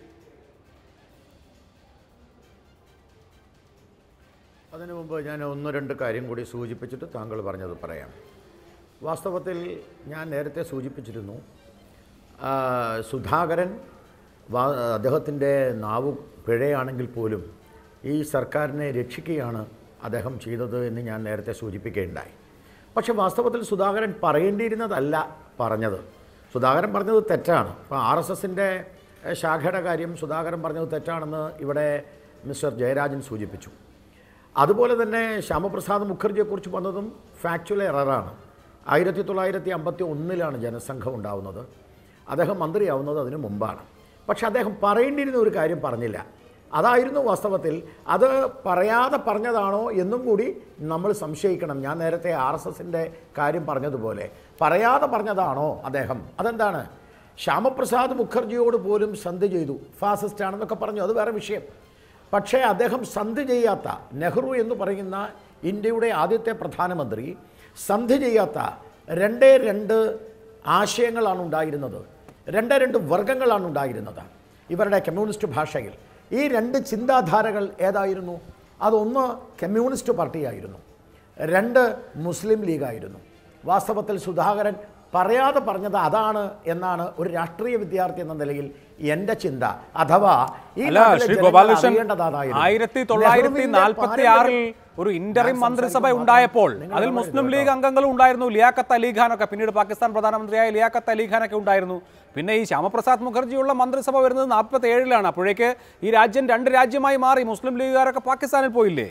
അതിനു മുമ്പ് ഞാൻ ഒന്ന് രണ്ട് കാര്യം കൂടി സൂചിപ്പിച്ചിട്ട് താങ്കൾ പറഞ്ഞത് പറയാം വാസ്തവത്തിൽ ഞാൻ നേരത്തെ സൂചിപ്പിച്ചിരുന്നു ആ, സുധാകരൻ വാ അദ്ദേഹത്തിൻ്റെ നാവ് പിഴയാണെങ്കിൽ പോലും ഈ സർക്കാരിനെ രക്ഷിക്കുകയാണ് അദ്ദേഹം ചെയ്തത് എന്ന് ഞാൻ നേരത്തെ സൂചിപ്പിക്കുകയുണ്ടായി പക്ഷേ വാസ്തവത്തിൽ സുധാകരൻ പറയേണ്ടിയിരുന്നതല്ല പറഞ്ഞത് സുധാകരൻ പറഞ്ഞത് തെറ്റാണ് ഇപ്പോൾ ആർ എസ് എസിൻ്റെ ശാഖയുടെ കാര്യം സുധാകരൻ പറഞ്ഞത് തെറ്റാണെന്ന് ഇവിടെ മിസ്റ്റർ ജയരാജൻ സൂചിപ്പിച്ചു അതുപോലെ തന്നെ ശ്യാമപ്രസാദ് മുഖർജിയെക്കുറിച്ച് വന്നതും ഫാക്ച്വൽ എററാണ് ആയിരത്തി തൊള്ളായിരത്തി അമ്പത്തി ഒന്നിലാണ് ജനസംഘം ഉണ്ടാവുന്നത് അദ്ദേഹം മന്ത്രിയാവുന്നത് അതിനു മുമ്പാണ് പക്ഷെ അദ്ദേഹം പറയേണ്ടിയിരുന്ന ഒരു കാര്യം പറഞ്ഞില്ല അതായിരുന്നു വാസ്തവത്തിൽ അത് പറയാതെ പറഞ്ഞതാണോ എന്നും കൂടി നമ്മൾ സംശയിക്കണം ഞാൻ നേരത്തെ ആർ എസ് എസിൻ്റെ കാര്യം പറഞ്ഞതുപോലെ പറയാതെ പറഞ്ഞതാണോ അദ്ദേഹം അതെന്താണ് ശ്യാമപ്രസാദ് മുഖർജിയോട് പോലും സന്ധി ചെയ്തു ഫാസിസ്റ്റ് ആണെന്നൊക്കെ പറഞ്ഞു അത് വേറെ വിഷയം പക്ഷേ അദ്ദേഹം സന്ധി ചെയ്യാത്ത നെഹ്റു എന്ന് പറയുന്ന ഇന്ത്യയുടെ ആദ്യത്തെ പ്രധാനമന്ത്രി സന്ധി ചെയ്യാത്ത രണ്ടേ രണ്ട് ആശയങ്ങളാണ് ഉണ്ടായിരുന്നത് രണ്ടേ രണ്ട് വർഗങ്ങളാണ് ഉണ്ടായിരുന്നത് ഇവരുടെ കമ്മ്യൂണിസ്റ്റ് ഭാഷയിൽ ഈ രണ്ട് ചിന്താധാരകൾ ഏതായിരുന്നു അതൊന്ന് കമ്മ്യൂണിസ്റ്റ് പാർട്ടിയായിരുന്നു രണ്ട് മുസ്ലിം ലീഗായിരുന്നു വാസ്തവത്തിൽ സുധാകരൻ പറയാതെ പറഞ്ഞത് അതാണ് എന്നാണ് ഒരു രാഷ്ട്രീയ വിദ്യാർത്ഥി എന്ന നിലയിൽ എൻ്റെ ചിന്ത അഥവാ ഈ അല്ല നാട്ടിലെ ശ്രീ ജനങ്ങൾ ഗോപാലകൃഷ്ണൻ അറിയേണ്ടത് അതായിരുന്നു. ആയിരത്തി തൊള്ളായിരത്തി നെഹ്റുവിന്റെ നാൽപ്പത്തി ആറിൽ പാരമ്പര്യം- ഒരു ഇന്ററിം ഞാൻ മന്ത്രിസഭ സംസാരിക്കുമ്പോൾ ഉണ്ടായപ്പോൾ നിങ്ങൾ അതിൽ പറയരുത് മുസ്ലിം കേട്ടോ. ലീഗ് അംഗങ്ങളും ഉണ്ടായിരുന്നു ലിയാഖത്ത് അലി ഖാനൊക്കെ പിന്നീട് പാകിസ്ഥാൻ പ്രധാനമന്ത്രിയായ ലിയാഖത്ത് അലി ഖാനൊക്കെ ഉണ്ടായിരുന്നു പിന്നെ ഈ ശ്യാമപ്രസാദ് മുഖർജിയുള്ള മന്ത്രിസഭ വരുന്നത് നാൽപ്പത്തി ഏഴിലാണ് അപ്പോഴേക്ക് ഈ രാജ്യം രണ്ട് രാജ്യമായി മാറി മുസ്ലിം ലീഗുകാരൊക്കെ പാകിസ്ഥാനിൽ പോയില്ലേ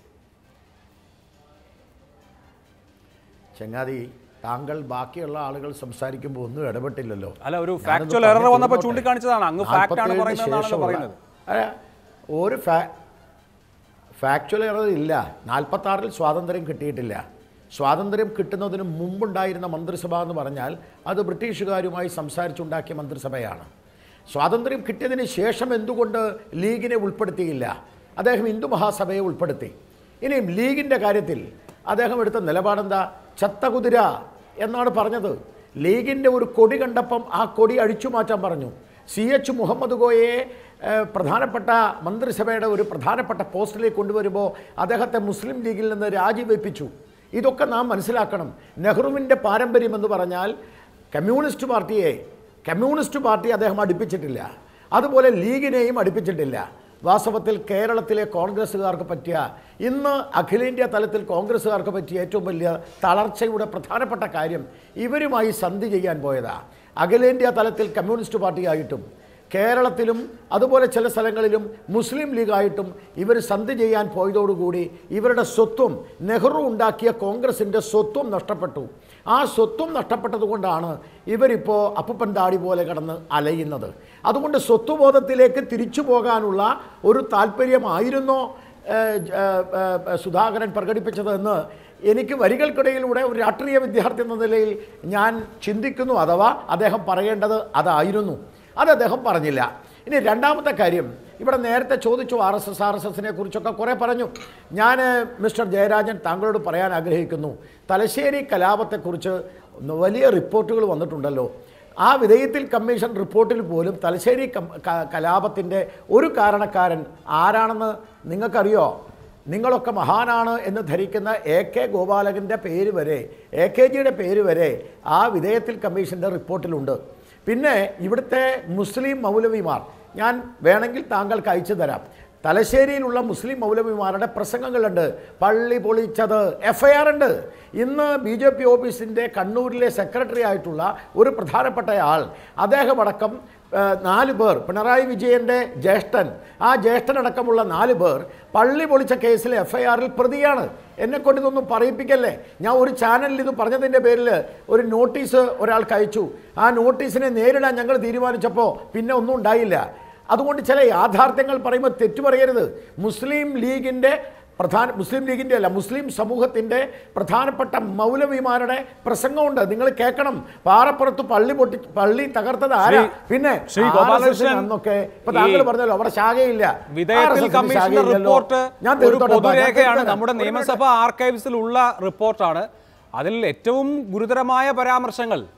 ചങ്ങാതി താങ്കൾ ബാക്കിയുള്ള ആളുകൾ സംസാരിക്കുമ്പോൾ ഒന്നും ഇടപെട്ടില്ലല്ലോ അല്ല, ഒരു ഞാനൊന്ന് factual error പറഞ്ഞു വന്നപ്പോൾ തീർന്നോട്ടെ. ചൂണ്ടിക്കാണിച്ചതാണ്. അങ്ങ് fact ആണ് 47 ന് പറയുന്നതെന്നാണല്ലോ ശേഷമുള്ള- പറയുന്നത്. അല്ല, ഒരു ഫാക്ച്വൽ എറർ ഇല്ല നാൽപ്പത്തി ആറിൽ സ്വാതന്ത്ര്യം കിട്ടിയിട്ടില്ല സ്വാതന്ത്ര്യം കിട്ടുന്നതിന് മുമ്പുണ്ടായിരുന്ന മന്ത്രിസഭ എന്ന് പറഞ്ഞാൽ അത് ബ്രിട്ടീഷുകാരുമായി സംസാരിച്ചുണ്ടാക്കിയ മന്ത്രിസഭയാണ് സ്വാതന്ത്ര്യം കിട്ടിയതിന് ശേഷം എന്തുകൊണ്ട് ലീഗിനെ ഉൾപ്പെടുത്തിയില്ല അദ്ദേഹം ഹിന്ദു മഹാസഭയെ ഉൾപ്പെടുത്തി ഇനിയും ലീഗിൻ്റെ കാര്യത്തിൽ അദ്ദേഹം എടുത്ത നിലപാടെന്താ ചത്തകുതിര എന്നാണ് പറഞ്ഞത് ലീഗിൻ്റെ ഒരു കൊടി കണ്ടപ്പം ആ കൊടി അഴിച്ചു മാറ്റാൻ പറഞ്ഞു സി എച്ച് മുഹമ്മദ് കോയയെ ഏഹ്, പ്രധാനപ്പെട്ട മന്ത്രിസഭയുടെ ഒരു പ്രധാനപ്പെട്ട പോസ്റ്റിലേക്ക് കൊണ്ടുവരുമ്പോൾ അദ്ദേഹത്തെ മുസ്ലിം ലീഗിൽ നിന്ന് രാജിവെപ്പിച്ചു ഇതൊക്കെ നാം മനസ്സിലാക്കണം നെഹ്റുവിൻ്റെ പാരമ്പര്യം എന്ന് പറഞ്ഞാൽ കമ്മ്യൂണിസ്റ്റ് പാർട്ടിയെ കമ്മ്യൂണിസ്റ്റ് പാർട്ടി അദ്ദേഹം അടുപ്പിച്ചിട്ടില്ല അതുപോലെ ലീഗിനെയും അടുപ്പിച്ചിട്ടില്ല വാസ്തവത്തിൽ കേരളത്തിലെ കോൺഗ്രസ്സുകാർക്ക് പറ്റിയ ഇന്ന് അഖിലേന്ത്യാ തലത്തിൽ കോൺഗ്രസ്സുകാർക്ക് പറ്റിയ ഏറ്റവും വലിയ തളർച്ചയുടെ പ്രധാനപ്പെട്ട കാര്യം ഇവരുമായി സന്ധി ചെയ്യാൻ പോയതാ അഖിലേന്ത്യാ തലത്തിൽ കമ്മ്യൂണിസ്റ്റ് പാർട്ടിയായിട്ടും കേരളത്തിലും അതുപോലെ ചില സ്ഥലങ്ങളിലും മുസ്ലിം ലീഗായിട്ടും ഇവർ സന്ധി ചെയ്യാൻ പോയതോടുകൂടി ഇവരുടെ സ്വത്വം നെഹ്റു ഉണ്ടാക്കിയ കോൺഗ്രസിൻ്റെ സ്വത്വം നഷ്ടപ്പെട്ടു ആ സ്വത്വം നഷ്ടപ്പെട്ടതുകൊണ്ടാണ് ഇവരിപ്പോൾ അപ്പൂപ്പൻ താടി പോലെ കിടന്ന് അലയുന്നത് അതുകൊണ്ട് സ്വത്വബോധത്തിലേക്ക് തിരിച്ചു പോകാനുള്ള ഒരു താല്പര്യമായിരുന്നോ ഏഹ്, ഏഹ്, ഏഹ്, സുധാകരൻ പ്രകടിപ്പിച്ചതെന്ന് എനിക്ക് വരികൾക്കിടയിലൂടെ ഒരു രാഷ്ട്രീയ വിദ്യാർത്ഥി എന്ന നിലയിൽ ഞാൻ ചിന്തിക്കുന്നു അഥവാ അദ്ദേഹം പറയേണ്ടത് അതായിരുന്നു അത് അദ്ദേഹം പറഞ്ഞില്ല ഇനി രണ്ടാമത്തെ കാര്യം ഇവിടെ നേരത്തെ ചോദിച്ചു R S S R S എസിനെ കുറിച്ചൊക്കെ കുറേ പറഞ്ഞു ഞാൻ മിസ്റ്റർ ജയരാജൻ താങ്കളോട് പറയാൻ ആഗ്രഹിക്കുന്നു തലശ്ശേരി കലാപത്തെക്കുറിച്ച് വലിയ റിപ്പോർട്ടുകൾ വന്നിട്ടുണ്ടല്ലോ ആ വിധേയത്തിൽ കമ്മീഷൻ റിപ്പോർട്ടിൽ പോലും തലശ്ശേരി കം- ക- കലാപത്തിൻ്റെ ഒരു കാരണക്കാരൻ ആരാണെന്ന് നിങ്ങൾക്കറിയോ നിങ്ങളൊക്കെ മഹാനാണ് എന്ന് ധരിക്കുന്ന എ കെ ഗോപാലകൻ്റെ പേര് വരെ എ കെ ജിയുടെ പേര് വരെ ആ വിധേയത്തിൽ കമ്മീഷൻ്റെ റിപ്പോർട്ടിലുണ്ട് പിന്നെ ഇവിടുത്തെ മുസ്ലിം മൗലവിമാർ ഞാൻ വേണമെങ്കിൽ താങ്കൾക്ക് അയച്ചു തരാം തലശ്ശേരിയിലുള്ള മുസ്ലിം മൗലവിമാരുടെ പ്രസംഗങ്ങളുണ്ട് പള്ളി പൊളിച്ചത് എഫ് ഐ ആർ ഉണ്ട് ഇന്ന് ബി ജെ പി ഓഫീസിൻ്റെ കണ്ണൂരിലെ സെക്രട്ടറി ആയിട്ടുള്ള ഒരു പ്രധാനപ്പെട്ട ആൾ അദ്ദേഹം അടക്കം ഏഹ്, നാല് പേർ പിണറായി വിജയൻ്റെ ജ്യേഷ്ഠൻ ആ ജ്യേഷ്ഠനടക്കമുള്ള നാല് പേർ പള്ളി പൊളിച്ച കേസിലെ എഫ് ഐ ആറിൽ പ്രതിയാണ് എന്നെ കൊണ്ട് ഇതൊന്നും പറയിപ്പിക്കല്ലേ ഞാൻ ഒരു ചാനലിൽ ഇത് പറഞ്ഞതിൻ്റെ പേരിൽ ഒരു നോട്ടീസ് ഒരാൾക്ക് അയച്ചു ആ നോട്ടീസിനെ നേരിടാൻ ഞങ്ങൾ തീരുമാനിച്ചപ്പോൾ പിന്നെ ഒന്നും ഉണ്ടായില്ല അതുകൊണ്ട് ചില യാഥാർത്ഥ്യങ്ങൾ പറയുമ്പോൾ തെറ്റു പറയരുത് മുസ്ലിം ലീഗിൻ്റെ പ്രധാന മുസ്ലിം ലീഗിൻ്റെ അല്ല മുസ്ലിം സമൂഹത്തിൻ്റെ പ്രധാനപ്പെട്ട മൗലവിമാരുടെ പ്രസംഗമുണ്ട് നിങ്ങൾ കേൾക്കണം പാറപ്പുറത്ത് പള്ളി പൊട്ടി പള്ളി തകർത്തത് ആരാ ശ്രീ- പിന്നെ ശ്രീ RSS ഗോപാലകൃഷ്ണൻ അന്നൊക്കെ ഇപ്പൊ ഈ താങ്കൾ പറഞ്ഞല്ലോ അവിടെ ശാഖയില്ല വിധേയത്തിൽ RSS ന് കമ്മീഷന്റെ ശാഖയില്ലല്ലോ. റിപ്പോർട്ട് ഞാൻ ഒരു തീർത്തോട്ടെ, ഞാൻ പൊതുരേഖയാണ് തീർത്തോട്ടെ. നമ്മുടെ ഒരു നിയമസഭ ആർക്കൈവ്സിൽ ഉള്ള റിപ്പോർട്ടാണ് അതിൽ ഏറ്റവും ഗുരുതരമായ പരാമർശങ്ങൾ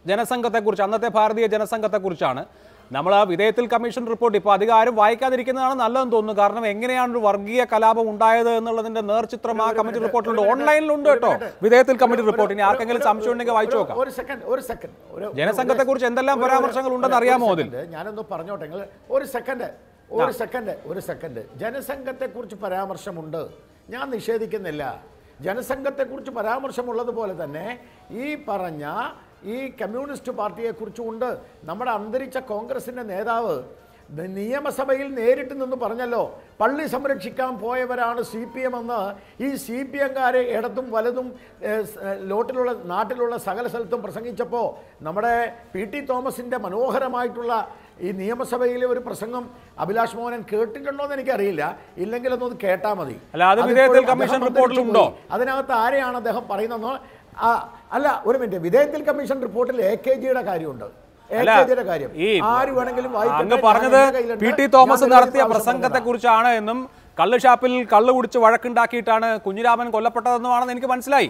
ജനസംഘത്തെക്കുറിച്ച് അന്നത്തെ ഭാരതീയ ജനസംഘത്തെക്കുറിച്ചാണ് നമ്മൾ ആ വിധേയത്തിൽ കമ്മീഷൻ റിപ്പോർട്ട് ഇപ്പോൾ അധികം ആരും വായിക്കാതിരിക്കുന്നതാണ് നല്ലതെന്ന് തോന്നുന്നു കാരണം എങ്ങനെയാണ് ഒരു വർഗീയ കലാപം ഉണ്ടായത് എന്നുള്ളതിന്റെ നേർചിത്രം ആ കമ്മിറ്റി റിപ്പോർട്ടിലുണ്ട് ഓൺലൈനിലുണ്ട് കേട്ടോ വിധേയത്തിൽ കമ്മിറ്റി റിപ്പോർട്ട് ഇനി ആർക്കെങ്കിലും സംശയം ഉണ്ടെങ്കിൽ വായിച്ചു നോക്കാം ഒരു സെക്കൻഡ് ഒരു സെക്കൻഡ് ഒരു ജനസംഘത്തെക്കുറിച്ച് എന്തെല്ലാം ഒരു- ഒരു- പരാമർശങ്ങൾ ഉണ്ടെന്ന് ഒരു അറിയാമോ അതിൽ? second, ഞാനൊന്ന് പറഞ്ഞോട്ടെ നിങ്ങൾ ഒരു സെക്കൻഡ് ഒരു സെക്കൻഡ് ഒരു സെക്കൻഡ് ജനസംഘത്തെക്കുറിച്ച് പരാമർശമുണ്ട് ഞാൻ നിഷേധിക്കുന്നില്ല ജനസംഘത്തെക്കുറിച്ച് പരാമർശമുള്ളതുപോലെ തന്നെ ഈ പറഞ്ഞ ഈ കമ്മ്യൂണിസ്റ്റ് പാർട്ടിയെക്കുറിച്ചും ഉണ്ട് നമ്മുടെ അന്തരിച്ച കോൺഗ്രസിൻ്റെ നേതാവ് ന- നിയമസഭയിൽ നേരിട്ട് നിന്ന് പറഞ്ഞല്ലോ പള്ളി സംരക്ഷിക്കാൻ പോയവരാണ് സി പി എം എന്ന് ഈ സി പി എംകാരെ ഇടത്തും വലതും ഏഹ്, സ്- ഏഹ്, ലോട്ടിലുള്ള നാട്ടിലുള്ള സകല സ്ഥലത്തും പ്രസംഗിച്ചപ്പോൾ നമ്മുടെ പി ടി തോമസിൻ്റെ മനോഹരമായിട്ടുള്ള ഈ നിയമസഭയിലെ ഒരു പ്രസംഗം അഭിലാഷ് മോഹനൻ കേട്ടിട്ടുണ്ടോ എന്ന് എനിക്കറിയില്ല ഇല്ലെങ്കിൽ ഒന്നത് കേട്ടാൽ മതി അല്ല, അത് അതിപ്പോഴും വിധേയത്തിൽ അദ്ദേഹം കമ്മീഷൻ അന്തരിച്ചു റിപ്പോർട്ടിലുണ്ടോ? പോയി. അതിനകത്ത് ആരെയാണ് അദ്ദേഹം പറയുന്നതെന്ന് ആ, അല്ല ഒരു മിനിറ്റ് വിധേയത്തിൽ കമ്മീഷൻ റിപ്പോർട്ടിൽ എ കെ ജിയുടെ കാര്യമുണ്ട് എ അല്ല, കെ ജിയുടെ കാര്യം ഈ ആര് വേണമെങ്കിലും വായിക്കട്ടെ. അങ്ങ് ഞാൻ പറഞ്ഞത് എൻ്റെ കയ്യിലുണ്ട്. പി ടി ഞാൻ തോമസ് നിരവധി നടത്തിയ പ്രാവശ്യം പ്രസംഗത്തെ പറഞ്ഞതാണ്. കുറിച്ചാണ് എന്നും കള്ള് ഷാപ്പിൽ കള്ള് കുടിച്ച് വഴക്കുണ്ടാക്കിയിട്ടാണ് കുഞ്ഞിരാമൻ കൊല്ലപ്പെട്ടതെന്നുമാണെന്ന് എനിക്ക് മനസ്സിലായി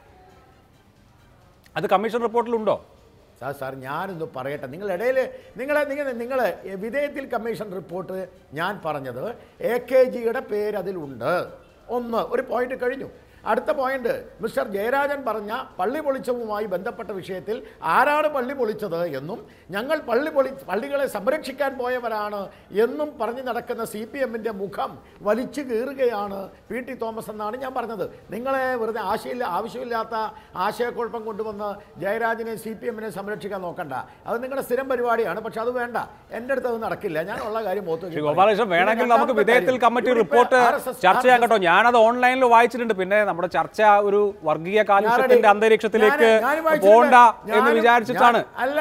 അത് കമ്മീഷൻ റിപ്പോർട്ടിലുണ്ടോ സാർ സാർ ഞാനൊന്ന് പറയട്ടെ നിങ്ങൾ ഇടയിൽ നിങ്ങളെ നിങ്ങൾ നിങ്ങൾ വിധേയത്തിൽ കമ്മീഷൻ റിപ്പോർട്ട് ഞാൻ പറഞ്ഞത് എ കെ ജിയുടെ പേര് അതിലുണ്ട് ഒന്ന് ഒരു പോയിന്റ് കഴിഞ്ഞു അടുത്ത പോയിന്റ് മിസ്റ്റർ ജയരാജൻ പറഞ്ഞ പള്ളി പൊളിച്ചവുമായി ബന്ധപ്പെട്ട വിഷയത്തിൽ ആരാണ് പള്ളി പൊളിച്ചത് എന്നും ഞങ്ങൾ പള്ളി പൊളി പള്ളികളെ സംരക്ഷിക്കാൻ പോയവരാണ് എന്നും പറഞ്ഞു നടക്കുന്ന സി പി എമ്മിൻ്റെ മുഖം വലിച്ചു കീറുകയാണ് പി ടി തോമസ് എന്നാണ് ഞാൻ പറഞ്ഞത് നിങ്ങളെ വെറുതെ ആശയില്ല ആവശ്യമില്ലാത്ത ആശയക്കുഴപ്പം കൊണ്ടുവന്ന് ജയരാജനെ സി പി എമ്മിനെ സംരക്ഷിക്കാൻ നോക്കണ്ട അത് നിങ്ങളുടെ സ്ഥിരം പരിപാടിയാണ് പക്ഷെ അത് വേണ്ട എൻ്റെ അടുത്ത് അത് നടക്കില്ല ഞാൻ ഉള്ള കാര്യം ഓർത്തു ശ്രീ ഗോപാലകൃഷ്ണൻ വേണമെങ്കിൽ നമുക്ക് വിധേയത്തിൽ കമ്മിറ്റി റിപ്പോർട്ട് ചർച്ച ചെയ്യാം കേട്ടോ ഞാനത് ഓൺലൈനിൽ വായിച്ചിട്ടുണ്ട് പിന്നെ നമ്മുടെ ചർച്ച ഒരു വർഗീയ കാലുഷ്യത്തിന്റെ അന്തരീക്ഷത്തിലേക്ക് പോണ്ട എന്ന് വിചാരിച്ചിട്ടാണ്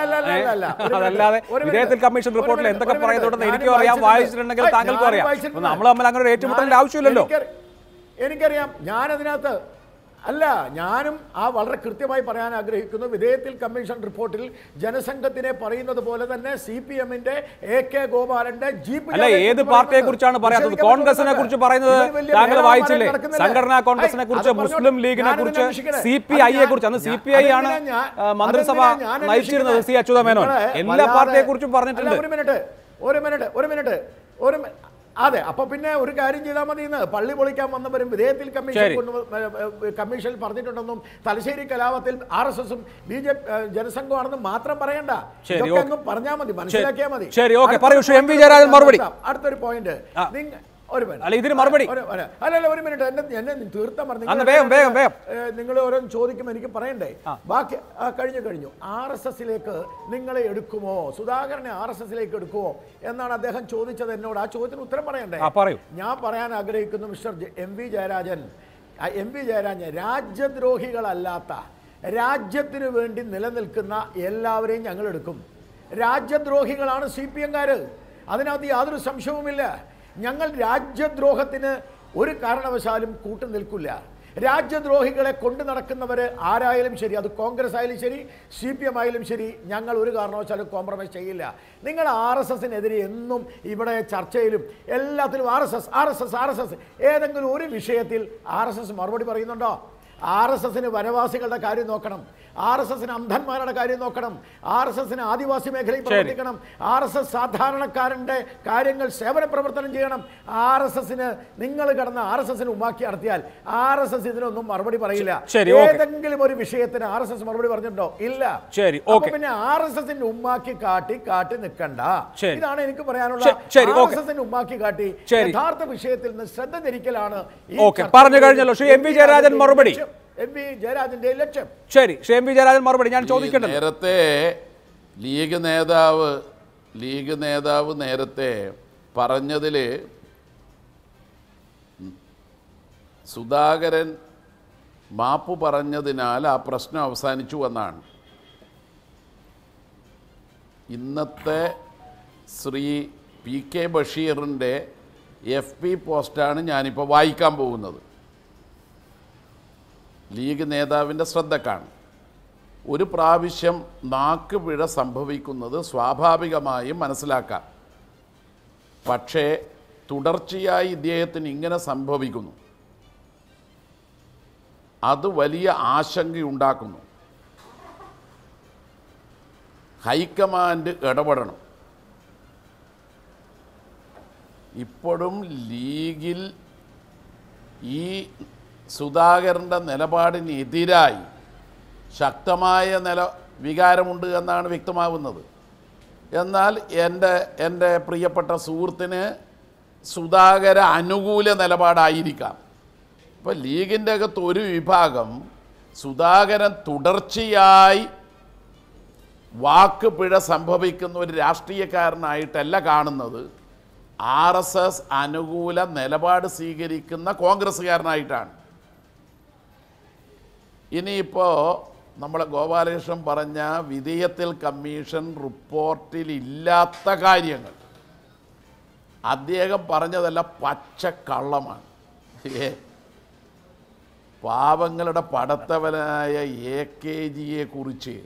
അതല്ലാതെ വിധേയത്തിൽ കമ്മീഷൻ റിപ്പോർട്ടിൽ എന്തൊക്കെ പറയുന്നുണ്ടെന്ന് എനിക്കും അറിയാം വായിച്ചിട്ടുണ്ടെങ്കിൽ താങ്കൾക്കും അറിയാം അപ്പൊ നമ്മൾ തമ്മിൽ അങ്ങനെ ഒരു ഏറ്റുമുട്ടലിന്റെ ആവശ്യമില്ലല്ലോ എനിക്കറിയാം ഞാനതിനകത്ത് അല്ല ഞാനും ആ വളരെ കൃത്യമായി പറയാൻ ആഗ്രഹിക്കുന്നു വിധേയത്തിൽ കമ്മീഷൻ റിപ്പോർട്ടിൽ ജനസംഘത്തിനെ പറയുന്നത് പോലെ തന്നെ സി പി എമ്മിന്റെ എ കെ ഗോപാലന്റെ ജീപ്പ് അല്ല ഏത് പാർട്ടിയെ കുറിച്ചാണ് പറയാത്തത് കോൺഗ്രസിനെ കുറിച്ച് പറയുന്നത് താങ്കൾ വായിച്ചില്ലേ സംഘടനാ കോൺഗ്രസിനെ കുറിച്ച് മുസ്ലിം ലീഗിനെ കുറിച്ച് സി പി ഐയെ കുറിച്ച് അന്ന് സി പി ഐ ആണ് ആ, മന്ത്രിസഭ നയിച്ചിരുന്നത് സി അച്യുതമേനോൻ എല്ലാ പാർട്ടിയെ കുറിച്ചും പറഞ്ഞിട്ടുണ്ട് ഒരു മിനിറ്റ് ഒരു മിനിറ്റ് ഒരു മിനിറ്റ് ഒരു മി- അതെ അപ്പൊ പിന്നെ ഒരു കാര്യം ചെയ്താൽ മതി ഇന്ന് പള്ളി പൊളിക്കാൻ വന്നവരും വിധേയത്തിൽ കമ്മീഷൻ ശരി. കൊണ്ടു കമ്മീഷനിൽ പറഞ്ഞിട്ടുണ്ടെന്നും തലശ്ശേരി കലാപത്തിൽ ആർ എസ് എസും ബി ജെ ജനസംഘമാണെന്നും മാത്രം പറയണ്ട ശരി, ഇതൊക്കെ ഓക്കേ. അങ്ങ് പറഞ്ഞാൽ മതി മനസ്സിലാക്കിയാൽ മതി ശരി, ഓക്കേ. അടുത്തൊരു പറയൂ, Shri M V point Jayarajan മറുപടി. അടുത്തൊരു പോയിന്റ് ആ. നിങ്ങ ഒരു minute. അല്ല, ഇതിന് മറുപടി. ഒരു- ഒരു- അല്ലല്ല ഒരു മിനിറ്റ് എന്നെ എന്നെ തീർത്താൻ പറഞ്ഞു അന്ന് വേഗം, വേഗം, വേഗം. നിങ്ങൾ ഓരോന്ന് ചോദിക്കുമ്പോൾ എനിക്ക് പറയണ്ടേ ബാക്കി ആ, കഴിഞ്ഞു കഴിഞ്ഞു ആർ എസ് എസിലേക്ക് നിങ്ങളെ എടുക്കുമോ സുധാകരനെ ആർ എസ് എസിലേക്ക് എടുക്കുമോ എന്നാണ് അദ്ദേഹം ചോദിച്ചത് എന്നോട് ആ ചോദ്യത്തിന് ഉത്തരം പറയണ്ടേ ആ, പറയൂ. ഞാൻ പറയാൻ ആഗ്രഹിക്കുന്നു mister J- M V Jayarajan ആ, എം വി ജയരാജൻ രാജ്യദ്രോഹികളല്ലാത്ത രാജ്യത്തിന് വേണ്ടി നിലനിൽക്കുന്ന എല്ലാവരെയും ഞങ്ങൾ എടുക്കും രാജ്യദ്രോഹികളാണ് സി പി എംകാർ അതിനകത്ത് യാതൊരു സംശയവുമില്ല ഞങ്ങൾ രാജ്യദ്രോഹത്തിന് ഒരു കാരണവശാലും കൂട്ടു നിൽക്കില്ല രാജ്യദ്രോഹികളെ കൊണ്ടു നടക്കുന്നവർ ആരായാലും ശരി അത് കോൺഗ്രസ് ആയാലും ശരി സി പി എം ആയാലും ശരി ഞങ്ങൾ ഒരു കാരണവശാലും കോംപ്രമൈസ് ചെയ്യില്ല നിങ്ങൾ ആർ എസ് എസിനെതിരെ എന്നും ഇവിടെ ചർച്ചയിലും എല്ലാത്തിലും R S S R S S R S S ഏതെങ്കിലും ഒരു വിഷയത്തിൽ ആർ എസ് എസ് മറുപടി പറയുന്നുണ്ടോ ആർ എസ് എസിന് വനവാസികളുടെ കാര്യം നോക്കണം ആർ എസ് എസിന് അന്ധന്മാരുടെ കാര്യം നോക്കണം ആർ എസ് എസിന് ആദിവാസി മേഖലയിൽ പ്രവർത്തിക്കണം ആർ എസ് എസ് സാധാരണക്കാരൻ്റെ കാര്യങ്ങൾ സേവന പ്രവർത്തനം ചെയ്യണം ആർ എസ് എസിന് നിങ്ങൾ കടന്ന ആർ എസ് എസിന് ഉമ്മാക്കി നടത്തിയാൽ ആർ എസ് എസ് ഇതിനൊന്നും മറുപടി പറയില്ല ശരി, ഓക്കേ. ഏതെങ്കിലും ഒരു വിഷയത്തിന് ആർ എസ് എസ് മറുപടി പറഞ്ഞിട്ടുണ്ടോ ഇല്ല ശരി, അപ്പൊ ഓക്കേ. പിന്നെ ആർ എസ് എസിന്റെ ഉമ്മാക്കി കാട്ടി കാട്ടി നിൽക്കണ്ട ശരി. ഇതാണ് എനിക്ക് പറയാനുള്ള ശരി, ശരി, ആർ ഓക്കേ. എസ് എസിന്റെ ഉമ്മാക്കി കാട്ടി ശരി. യഥാർത്ഥ വിഷയത്തിൽ നിന്ന് ശ്രദ്ധ തിരിക്കലാണ് ഈ ഓക്കേ, ചർച്ചയുടെ പറഞ്ഞു കഴിഞ്ഞല്ലോ. ശ്രീ എം വി ജയരാജൻ മറുപടി. ലക്ഷ്യം. എം വി ജയരാജന്റെ ലക്ഷ്യം ശരി ശ്രീ എം വി ജയരാജൻ മറുപടി ഞാൻ ഈ ചോദിക്കട്ടെ നേരത്തെ ലീഗ് നേതാവ് ലീഗ് നേതാവ് നേരത്തെ പറഞ്ഞതിൽ സുധാകരൻ മാപ്പ് പറഞ്ഞതിനാൽ ആ പ്രശ്നം അവസാനിച്ചു എന്നാണ് ഇന്നത്തെ ശ്രീ പി കെ ബഷീറിൻ്റെ എഫ് പി പോസ്റ്റാണ് ഞാനിപ്പോൾ വായിക്കാൻ പോകുന്നത് ലീഗ് നേതാവിൻ്റെ ശ്രദ്ധക്കാണ് ഒരു പ്രാവശ്യം നാക്ക് പിഴ സംഭവിക്കുന്നത് സ്വാഭാവികമായും മനസ്സിലാക്കാം പക്ഷേ തുടർച്ചയായി ഇദ്ദേഹത്തിന് ഇങ്ങനെ സംഭവിക്കുന്നു അത് വലിയ ആശങ്കയുണ്ടാക്കുന്നു ഹൈക്കമാൻഡ് ഇടപെടണം ഇപ്പോഴും ലീഗിൽ ഈ സുധാകരൻ്റെ നിലപാടിനെതിരായി ശക്തമായ നില വികാരമുണ്ട് എന്നാണ് വ്യക്തമാവുന്നത് എന്നാൽ എൻ്റെ എൻ്റെ പ്രിയപ്പെട്ട സുഹൃത്തിന് സുധാകര അനുകൂല നിലപാടായിരിക്കാം ഇപ്പോൾ ലീഗിൻ്റെ അകത്ത് ഒരു വിഭാഗം സുധാകരൻ തുടർച്ചയായി വാക്ക് പിഴ സംഭവിക്കുന്ന ഒരു രാഷ്ട്രീയക്കാരനായിട്ടല്ല കാണുന്നത് ആർ എസ് എസ് അനുകൂല നിലപാട് സ്വീകരിക്കുന്ന കോൺഗ്രസ്സുകാരനായിട്ടാണ് ഇനിയിപ്പോൾ നമ്മളെ ഗോപാലകൃഷ്ണൻ പറഞ്ഞ വിധേയത്തിൽ കമ്മീഷൻ റിപ്പോർട്ടിൽ ഇല്ലാത്ത കാര്യങ്ങൾ അദ്ദേഹം പറഞ്ഞതല്ല പച്ചക്കള്ളമാണ് ഏ പാവങ്ങളുടെ പടത്തവനായ എ കെ ജിയെ കുറിച്ച്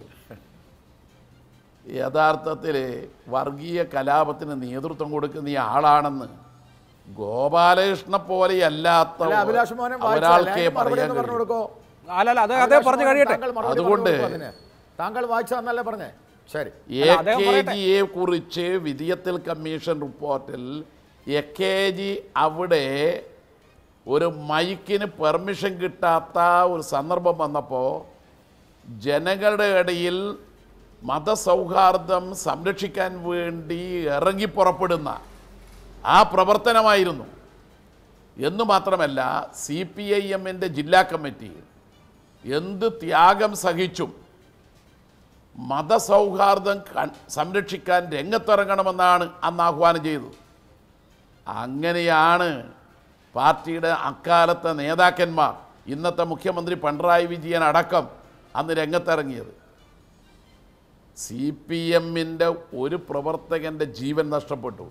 യഥാർത്ഥത്തിൽ വർഗീയ കലാപത്തിന് നേതൃത്വം കൊടുക്കുന്ന ഈ ആളാണെന്ന് ഗോപാലകൃഷ്ണ പോലെയല്ലാത്ത അല്ല അഭിലാഷ് മോഹൻ ഒരാൾക്കേ വായിച്ചാൽ മറുപടി പറയാൻ ഒന്ന് പറഞ്ഞു കഴിയൂ. കൊടുക്കോ അല്ലല്ല അത് അതേ പറഞ്ഞു കഴിയട്ടെ താങ്കൾ മറുപടി അതുകൊണ്ട് പറഞ്ഞു കൊടുക്കൂ അതിന്. താങ്കൾ വായിച്ചതെന്നല്ലേ പറഞ്ഞേ ശരി എ അല്ല, അദ്ദേഹം കെ പറയട്ടെ. ജിയെ കുറിച്ച് വിധിയത്തിൽ കമ്മീഷൻ റിപ്പോർട്ടിൽ എ കെ ജി അവിടെ ഒരു മൈക്കിന് പെർമിഷൻ കിട്ടാത്ത ഒരു സന്ദർഭം വന്നപ്പോൾ ജനങ്ങളുടെ ഇടയിൽ മതസൗഹാർദ്ദം സംരക്ഷിക്കാൻ വേണ്ടി ഇറങ്ങി പുറപ്പെടുന്ന ആ പ്രവർത്തനമായിരുന്നു എന്ന് മാത്രമല്ല സി പി ഐ എമ്മിൻ്റെ ജില്ലാ കമ്മിറ്റി എന്ത് ത്യാഗം സഹിച്ചും മതസൗഹാർദ്ദം കൺ- സംരക്ഷിക്കാൻ രംഗത്തിറങ്ങണമെന്നാണ് അന്ന് ആഹ്വാനം ചെയ്തത് അങ്ങനെയാണ് പാർട്ടിയുടെ അക്കാലത്തെ നേതാക്കന്മാർ ഇന്നത്തെ മുഖ്യമന്ത്രി പിണറായി വിജയൻ അടക്കം അന്ന് രംഗത്തിറങ്ങിയത് സി പി എമ്മിൻ്റെ ഒരു പ്രവർത്തകൻ്റെ ജീവൻ നഷ്ടപ്പെട്ടു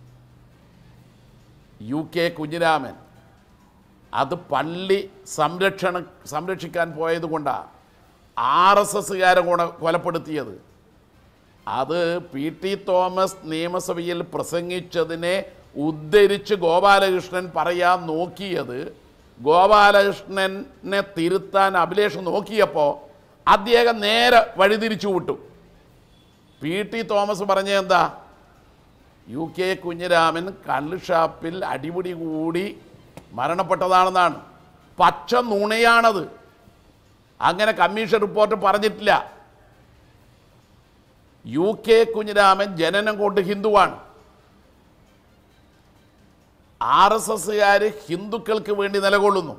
യു കെ കുഞ്ഞിരാമൻ അത് പള്ളി സംരക്ഷണ സംരക്ഷിക്കാൻ പോയതുകൊണ്ടാണ് ആർ എസ് എസ്സുകാരെ കൂടെ കൊലപ്പെടുത്തിയത് അത് പി ടി തോമസ് നിയമസഭയിൽ പ്രസംഗിച്ചതിനെ ഉദ്ധരിച്ച് ഗോപാലകൃഷ്ണൻ പറയാൻ നോക്കിയത് ഗോപാലകൃഷ്ണനെ തിരുത്താൻ അഭിലേഷ് നോക്കിയപ്പോൾ അദ്ദേഹം നേരെ വഴിതിരിച്ചു വിട്ടു പി ടി തോമസ് പറഞ്ഞ എന്താ യു കെ കുഞ്ഞിരാമൻ കള്ള് ഷാപ്പിൽ അടിപിടി കൂടി മരണപ്പെട്ടതാണെന്നാണ് പച്ച നുണയാണത് അങ്ങനെ കമ്മീഷൻ റിപ്പോർട്ട് പറഞ്ഞിട്ടില്ല യു കെ കുഞ്ഞിരാമൻ ജനനം കൊണ്ട് ഹിന്ദുവാണ് ആർ എസ് എസ്സുകാർ ഹിന്ദുക്കൾക്ക് വേണ്ടി നിലകൊള്ളുന്നു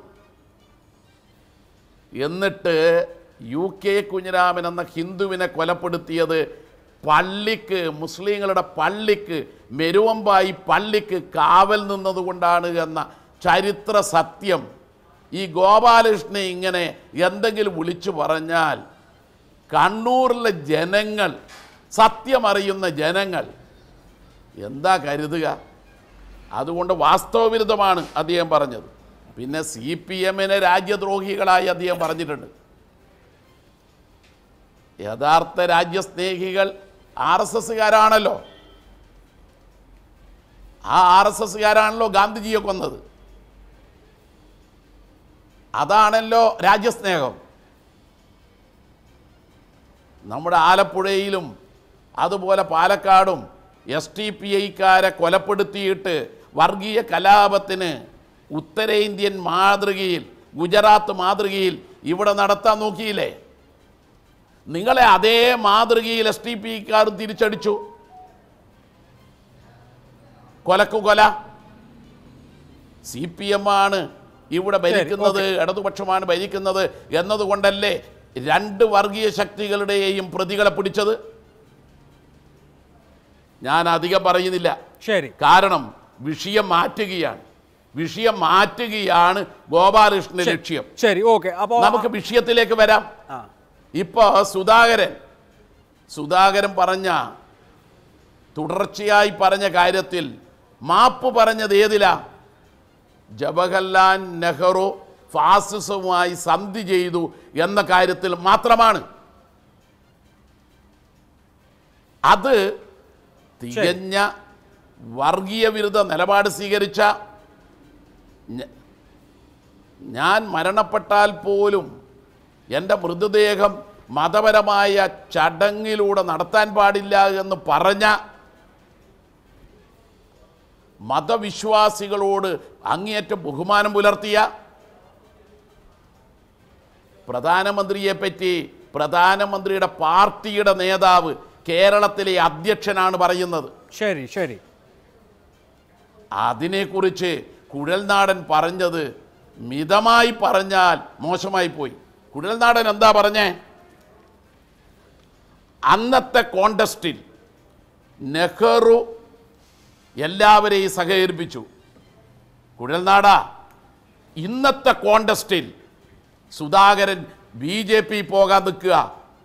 എന്നിട്ട് യു കെ കുഞ്ഞിരാമൻ എന്ന ഹിന്ദുവിനെ കൊലപ്പെടുത്തിയത് പള്ളിക്ക് മുസ്ലിങ്ങളുടെ പള്ളിക്ക് മെരുവമ്പായി പള്ളിക്ക് കാവൽ നിന്നതുകൊണ്ടാണ് എന്ന ചരിത്ര സത്യം ഈ ഗോപാലകൃഷ്ണനെ ഇങ്ങനെ എന്തെങ്കിലും വിളിച്ചു പറഞ്ഞാൽ കണ്ണൂരിലെ ജനങ്ങൾ സത്യമറിയുന്ന ജനങ്ങൾ എന്താ കരുതുക അതുകൊണ്ട് വാസ്തവവിരുദ്ധമാണ് അദ്ദേഹം പറഞ്ഞത് പിന്നെ സി പി എമ്മിനെ രാജ്യദ്രോഹികളായി അദ്ദേഹം പറഞ്ഞിട്ടുണ്ട് യഥാർത്ഥ രാജ്യസ്നേഹികൾ ആർ എസ് എസ്സുകാരാണല്ലോ ആ ആർ എസ് എസ്സുകാരാണല്ലോ ഗാന്ധിജിയെ കൊന്നത് അതാണല്ലോ രാജ്യസ്നേഹം നമ്മുടെ ആലപ്പുഴയിലും അതുപോലെ പാലക്കാടും എസ് ടി പി ഐക്കാരെ കൊലപ്പെടുത്തിയിട്ട് വർഗീയ കലാപത്തിന് ഉത്തരേന്ത്യൻ മാതൃകയിൽ ഗുജറാത്ത് മാതൃകയിൽ ഇവിടെ നടത്താൻ നോക്കിയില്ലേ നിങ്ങളെ അതേ മാതൃകയിൽ എസ് ടി പി കാർ തിരിച്ചടിച്ചു കൊലക്കു കൊല സി പി എം ആണ് ഇവിടെ ഭരിക്കുന്നത് ഇടതുപക്ഷമാണ് ഭരിക്കുന്നത് എന്നതുകൊണ്ടല്ലേ രണ്ട് വർഗീയ ശക്തികളുടെയും പ്രതികളെ പിടിച്ചത് ഞാൻ അധികം പറയുന്നില്ല ശരി കാരണം വിഷയം മാറ്റുകയാണ് വിഷയം മാറ്റുകയാണ് ഗോപാലകൃഷ്ണന്റെ ശരി, ലക്ഷ്യം ശരി ഓക്കെ അപ്പോ നമുക്ക് വിഷയത്തിലേക്ക് വരാം ആ, ഇപ്പോൾ സുധാകരൻ സുധാകരൻ പറഞ്ഞ തുടർച്ചയായി പറഞ്ഞ കാര്യത്തിൽ മാപ്പ് പറഞ്ഞത് ഏതിലാ ജവഹർലാൽ നെഹ്റു ഫാസിസവുമായി സന്ധി ചെയ്തു എന്ന കാര്യത്തിൽ മാത്രമാണ് അത് തികഞ്ഞ വർഗീയ വിരുദ്ധ നിലപാട് സ്വീകരിച്ച ഞ- ഞാൻ മരണപ്പെട്ടാൽ പോലും എൻ്റെ മൃതദേഹം മതപരമായ ചടങ്ങിലൂടെ നടത്താൻ പാടില്ല എന്ന് പറഞ്ഞ മതവിശ്വാസികളോട് അങ്ങേയറ്റം ബഹുമാനം പുലർത്തിയ പ്രധാനമന്ത്രിയെ പറ്റി പ്രധാനമന്ത്രിയുടെ പാർട്ടിയുടെ നേതാവ് കേരളത്തിലെ അധ്യക്ഷനാണ് പറയുന്നത് ശരി ശരി അതിനെക്കുറിച്ച് കുഴൽനാടൻ പറഞ്ഞത് മിതമായി പറഞ്ഞാൽ മോശമായി പോയി കുഴൽനാടൻ എന്താ പറഞ്ഞേ അന്നത്തെ കോണ്ടസ്റ്റിൽ നെഹ്റു എല്ലാവരെയും സഹകരിപ്പിച്ചു കുഴൽനാട ഇന്നത്തെ കോണ്ടസ്റ്റിൽ സുധാകരൻ ബി ജെ പി പോകാൻ നിൽക്കുക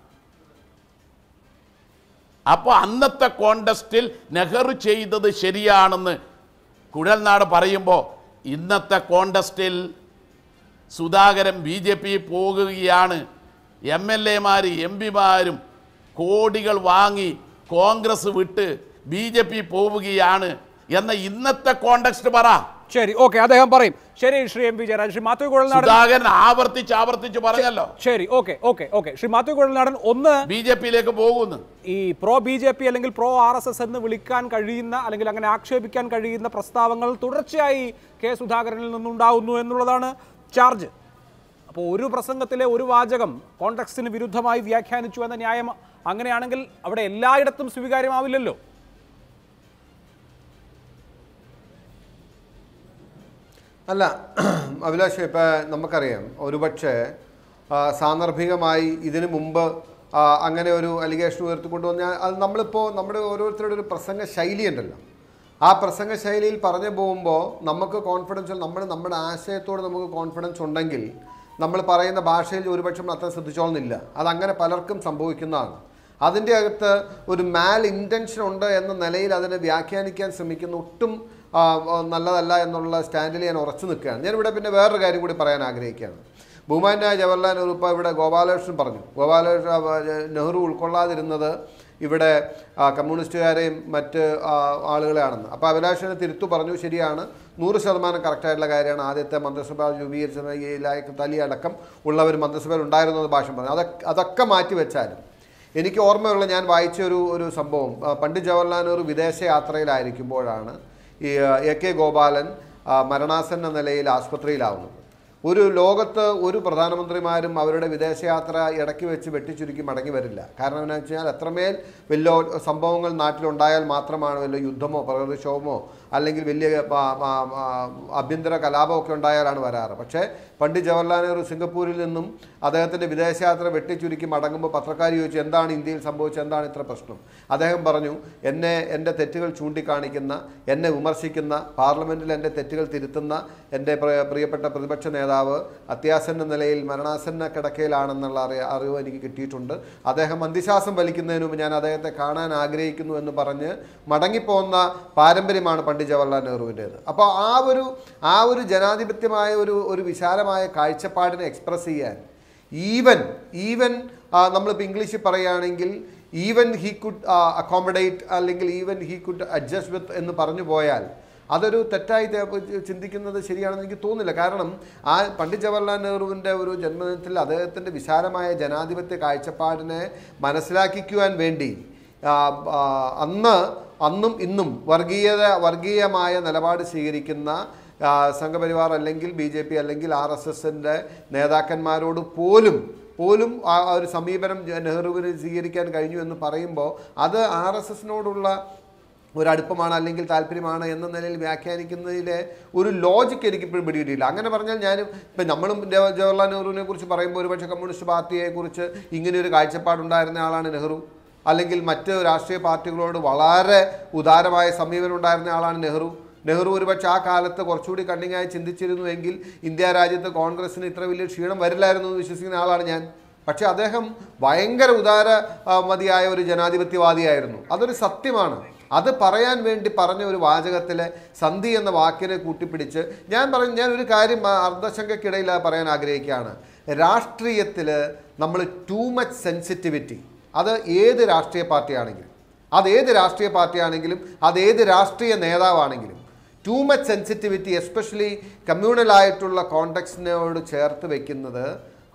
അപ്പോൾ അന്നത്തെ കോണ്ടസ്റ്റിൽ നെഹ്റു ചെയ്തത് ശരിയാണെന്ന് കുഴൽനാട് പറയുമ്പോൾ ഇന്നത്തെ കോണ്ടസ്റ്റിൽ സുധാകരൻ ബി ജെ പി പോകുകയാണ് എം എൽ എമാർ എം പിമാരും കോടികൾ വാങ്ങി കോൺഗ്രസ് വിട്ട് ബി ജെ പി പോവുകയാണ് എന്ന ഇന്നത്തെ കോണ്ടക്സ്റ്റ് പറ ശരി ഓക്കെ അദ്ദേഹം പറയും ശരി ശ്രീ എം പി ജയരാജൻ ശ്രീ മാത്യു കുഴൽനാടൻ സുധാകരൻ ആവർത്തിച്ച് ആവർത്തിച്ച് പറഞ്ഞല്ലോ ശരി okay okay okay Shri Mathew Kuzhalnadan ഒന്ന് ബി ജെ പിയിലേക്ക് പോകുന്നു ഈ പ്രോ ബി ജെ പി അല്ലെങ്കിൽ പ്രോ ആർ എസ് എസ് എന്ന് വിളിക്കാൻ കഴിയുന്ന അല്ലെങ്കിൽ അങ്ങനെ ആക്ഷേപിക്കാൻ കഴിയുന്ന പ്രസ്താവങ്ങൾ തുടർച്ചയായി കെ സുധാകരനിൽ നിന്നുണ്ടാകുന്നു എന്നുള്ളതാണ് ചാർജ് അപ്പോൾ ഒരു പ്രസംഗത്തിലെ ഒരു വാചകം കോൺടെക്സ്റ്റിന് വിരുദ്ധമായി വ്യാഖ്യാനിച്ചു എന്ന ന്യായം അങ്ങനെയാണെങ്കിൽ അവിടെ എല്ലായിടത്തും സ്വീകാര്യമാവില്ലല്ലോ അല്ല അഭിലാഷ് ഇപ്പം നമുക്കറിയാം ഒരുപക്ഷെ ആ, സാന്ദർഭികമായി ഇതിനു മുമ്പ് ആ, അങ്ങനെ ഒരു അലിഗേഷൻ ഉയർത്തിക്കൊണ്ടുവന്നാൽ അത് നമ്മളിപ്പോൾ നമ്മുടെ ഓരോരുത്തരുടെ ഒരു പ്രസംഗ ശൈലി ഉണ്ടല്ലോ ആ പ്രസംഗ ശൈലിയിൽ പറഞ്ഞു പോകുമ്പോൾ നമുക്ക് കോൺഫിഡൻസ് നമ്മൾ നമ്മുടെ ആശയത്തോട് നമുക്ക് കോൺഫിഡൻസ് ഉണ്ടെങ്കിൽ നമ്മൾ പറയുന്ന ഭാഷയിൽ ഒരുപക്ഷെ നമ്മൾ അത്ര ശ്രദ്ധിച്ചോളുന്നില്ല അതങ്ങനെ പലർക്കും സംഭവിക്കുന്നതാണ് അതിൻ്റെ അകത്ത് ഒരു മാൽ ഇൻറ്റൻഷൻ ഉണ്ട് എന്ന നിലയിൽ അതിനെ വ്യാഖ്യാനിക്കാൻ ശ്രമിക്കുന്ന ഒട്ടും ആ, ആ, നല്ലതല്ല എന്നുള്ള സ്റ്റാൻഡിൽ ഞാൻ ഉറച്ചു നിൽക്കുകയാണ് ഞാനിവിടെ പിന്നെ വേറൊരു കാര്യം കൂടി പറയാൻ ആഗ്രഹിക്കുകയാണ് ബഹുമാനായ ജവഹർലാൽ നെഹ്റു ഇപ്പോൾ ഇവിടെ ഗോപാലകൃഷ്ണൻ പറഞ്ഞു ഗോപാലകൃഷ്ണൻ ആ, നെഹ്റു ഉൾക്കൊള്ളാതിരുന്നത് ഇവിടെ ആ, കമ്മ്യൂണിസ്റ്റുകാരെയും മറ്റ് ആ, ആളുകളെയാണെന്ന് അപ്പോൾ അഭിലാഷിനെ തിരുത്തു പറഞ്ഞു ശരിയാണ് നൂറ് ശതമാനം കറക്റ്റായിട്ടുള്ള കാര്യമാണ് ആദ്യത്തെ മന്ത്രിസഭ രൂപീകരിച്ച ഈ ലായക്ക് തലി അടക്കം ഉള്ളവർ മന്ത്രിസഭയിൽ ഉണ്ടായിരുന്നത് ഭാഷ പറഞ്ഞു അതൊക്കെ അതൊക്കെ മാറ്റി വെച്ചാലും എനിക്ക് ഓർമ്മയുള്ള ഞാൻ വായിച്ച ഒരു ഒരു സംഭവം ആ, പണ്ഡിറ്റ് ജവഹർലാൽ നെഹ്റു വിദേശ യാത്രയിലായിരിക്കുമ്പോഴാണ് ഈ ആ, എ കെ ഗോപാലൻ ആ, മരണാസന്ന നിലയിൽ ആസ്പത്രിയിലാവുന്നത് ഒരു ലോകത്ത് ഒരു പ്രധാനമന്ത്രിമാരും അവരുടെ വിദേശയാത്ര ഇടയ്ക്ക് വെച്ച് വെട്ടിച്ചുരുക്കി മടങ്ങി വരില്ല കാരണം എന്താ വെച്ച് കഴിഞ്ഞാൽ എത്രമേൽ വലിയ സംഭവങ്ങൾ നാട്ടിലുണ്ടായാൽ മാത്രമാണ് വലിയ യുദ്ധമോ പ്രകൃതിക്ഷോഭമോ അല്ലെങ്കിൽ വലിയ ആ, ആ, ആ, ആഭ്യന്തര കലാപമൊക്കെ ഉണ്ടായാലാണ് വരാറ് പക്ഷേ പണ്ഡിറ്റ് ജവഹർലാൽ നെഹ്റു സിംഗപ്പൂരിൽ നിന്നും അദ്ദേഹത്തിൻ്റെ വിദേശയാത്ര വെട്ടിച്ചുരുക്കി മടങ്ങുമ്പോൾ പത്രക്കാർ ചോദിച്ചു എന്താണ് ഇന്ത്യയിൽ സംഭവിച്ചത് എന്താണ് ഇത്ര പ്രശ്നം അദ്ദേഹം പറഞ്ഞു എന്നെ എൻ്റെ തെറ്റുകൾ ചൂണ്ടിക്കാണിക്കുന്ന എന്നെ വിമർശിക്കുന്ന പാർലമെൻറ്റിൽ എൻ്റെ തെറ്റുകൾ തിരുത്തുന്ന എൻ്റെ പ്രിയ- പ്രിയപ്പെട്ട പ്രതിപക്ഷ നേതാവ് അത്യാസന്ന നിലയിൽ മരണാസന്ന കിടക്കയിലാണെന്നുള്ള അറിയ അറിവ് എനിക്ക് കിട്ടിയിട്ടുണ്ട് അദ്ദേഹം അന്ത്യശ്വാസം വലിക്കുന്നതിന് മുമ്പ് ഞാൻ അദ്ദേഹത്തെ കാണാൻ ആഗ്രഹിക്കുന്നു എന്ന് പറഞ്ഞ് മടങ്ങിപ്പോകുന്ന പാരമ്പര്യമാണ് പണ്ഡിറ്റ് ജവഹർലാൽ നെഹ്റുവിൻ്റേത് അപ്പോൾ ആ ഒരു ആ ഒരു ജനാധിപത്യമായ ഒരു ഒരു വിശാലമായ കാഴ്ചപ്പാടിനെ എക്സ്പ്രസ് ചെയ്യാൻ ഈവൻ ഈവൻ നമ്മളിപ്പോൾ ഇംഗ്ലീഷിൽ പറയുകയാണെങ്കിൽ ഈവൻ ഹീ കുഡ് അക്കോമഡേറ്റ് അല്ലെങ്കിൽ even he could adjust with എന്ന് പറഞ്ഞു പോയാൽ അതൊരു തെറ്റായി തെ- ചിന്തിക്കുന്നത് ശരിയാണെന്ന് എനിക്ക് തോന്നുന്നില്ല കാരണം ആ പണ്ഡിറ്റ് ജവഹർലാൽ നെഹ്റുവിൻ്റെ ഒരു ജന്മദിനത്തിൽ അദ്ദേഹത്തിൻ്റെ വിശാലമായ ജനാധിപത്യ കാഴ്ചപ്പാടിനെ മനസ്സിലാക്കിക്കുവാൻ വേണ്ടി ആ, ആ, അന്ന് അന്നും ഇന്നും വർഗീയത വർഗീയമായ നിലപാട് സ്വീകരിക്കുന്ന ആ, സംഘപരിവാർ അല്ലെങ്കിൽ ബി ജെ പി അല്ലെങ്കിൽ ആർ എസ് എസിൻ്റെ നേതാക്കന്മാരോട് പോലും പോലും ആ ആ ഒരു സമീപനം ജ- നെഹ്റുവിന് സ്വീകരിക്കാൻ കഴിഞ്ഞു എന്ന് പറയുമ്പോൾ അത് ആർ എസ് എസിനോടുള്ള ഒരു അടുപ്പമാണ് അല്ലെങ്കിൽ താല്പര്യമാണ് എന്ന നിലയിൽ വ്യാഖ്യാനിക്കുന്നതിലെ ഒരു ലോജിക്ക് എനിക്ക് ഇപ്പോഴും പിടികിട്ടിയില്ല അങ്ങനെ പറഞ്ഞാൽ ഞാൻ ഇപ്പം നമ്മളും ജവ- ജവഹർലാൽ നെഹ്റുവിനെ കുറിച്ച് പറയുമ്പോൾ ഒരുപക്ഷെ കമ്മ്യൂണിസ്റ്റ് പാർട്ടിയെക്കുറിച്ച് ഇങ്ങനെ ഒരു കാഴ്ചപ്പാടുണ്ടായിരുന്ന ആളാണ് നെഹ്റു അല്ലെങ്കിൽ മറ്റ് രാഷ്ട്രീയ പാർട്ടികളോട് വളരെ ഉദാരമായ സമീപനം ഉണ്ടായിരുന്ന ആളാണ് നെഹ്റു നെഹ്റു ഒരുപക്ഷെ ആ കാലത്ത് കുറച്ചുകൂടി കണ്ണിങ്ങായി ചിന്തിച്ചിരുന്നുവെങ്കിൽ ഇന്ത്യ രാജ്യത്ത് കോൺഗ്രസിന് ഇത്ര വലിയ ക്ഷീണം വരില്ലായിരുന്നു എന്ന് വിശ്വസിക്കുന്ന ആളാണ് ഞാൻ പക്ഷേ അദ്ദേഹം ഭയങ്കര ഉദാര ആ, മതിയായ ഒരു ജനാധിപത്യവാദിയായിരുന്നു അതൊരു സത്യമാണ് അത് പറയാൻ വേണ്ടി പറഞ്ഞ ഒരു വാചകത്തിലെ സന്ധി എന്ന വാക്കിനെ കൂട്ടിപ്പിടിച്ച് ഞാൻ പറഞ്ഞു ഞാൻ ഒരു കാര്യം ആ, അർദ്ധശങ്കയ്ക്കിടയിൽ പറയാൻ ആഗ്രഹിക്കുകയാണ് രാഷ്ട്രീയത്തിൽ നമ്മൾ ടൂ മച്ച് സെൻസിറ്റിവിറ്റി അത് ഏത് രാഷ്ട്രീയ പാർട്ടിയാണെങ്കിലും അത് ഏത് രാഷ്ട്രീയ പാർട്ടിയാണെങ്കിലും അത് ഏത് രാഷ്ട്രീയ നേതാവാണെങ്കിലും ടൂ മച്ച് സെൻസിറ്റിവിറ്റി എസ്പെഷ്യലി കമ്മ്യൂണലായിട്ടുള്ള കോണ്ടക്സിനോട് ചേർത്ത് വെക്കുന്നത്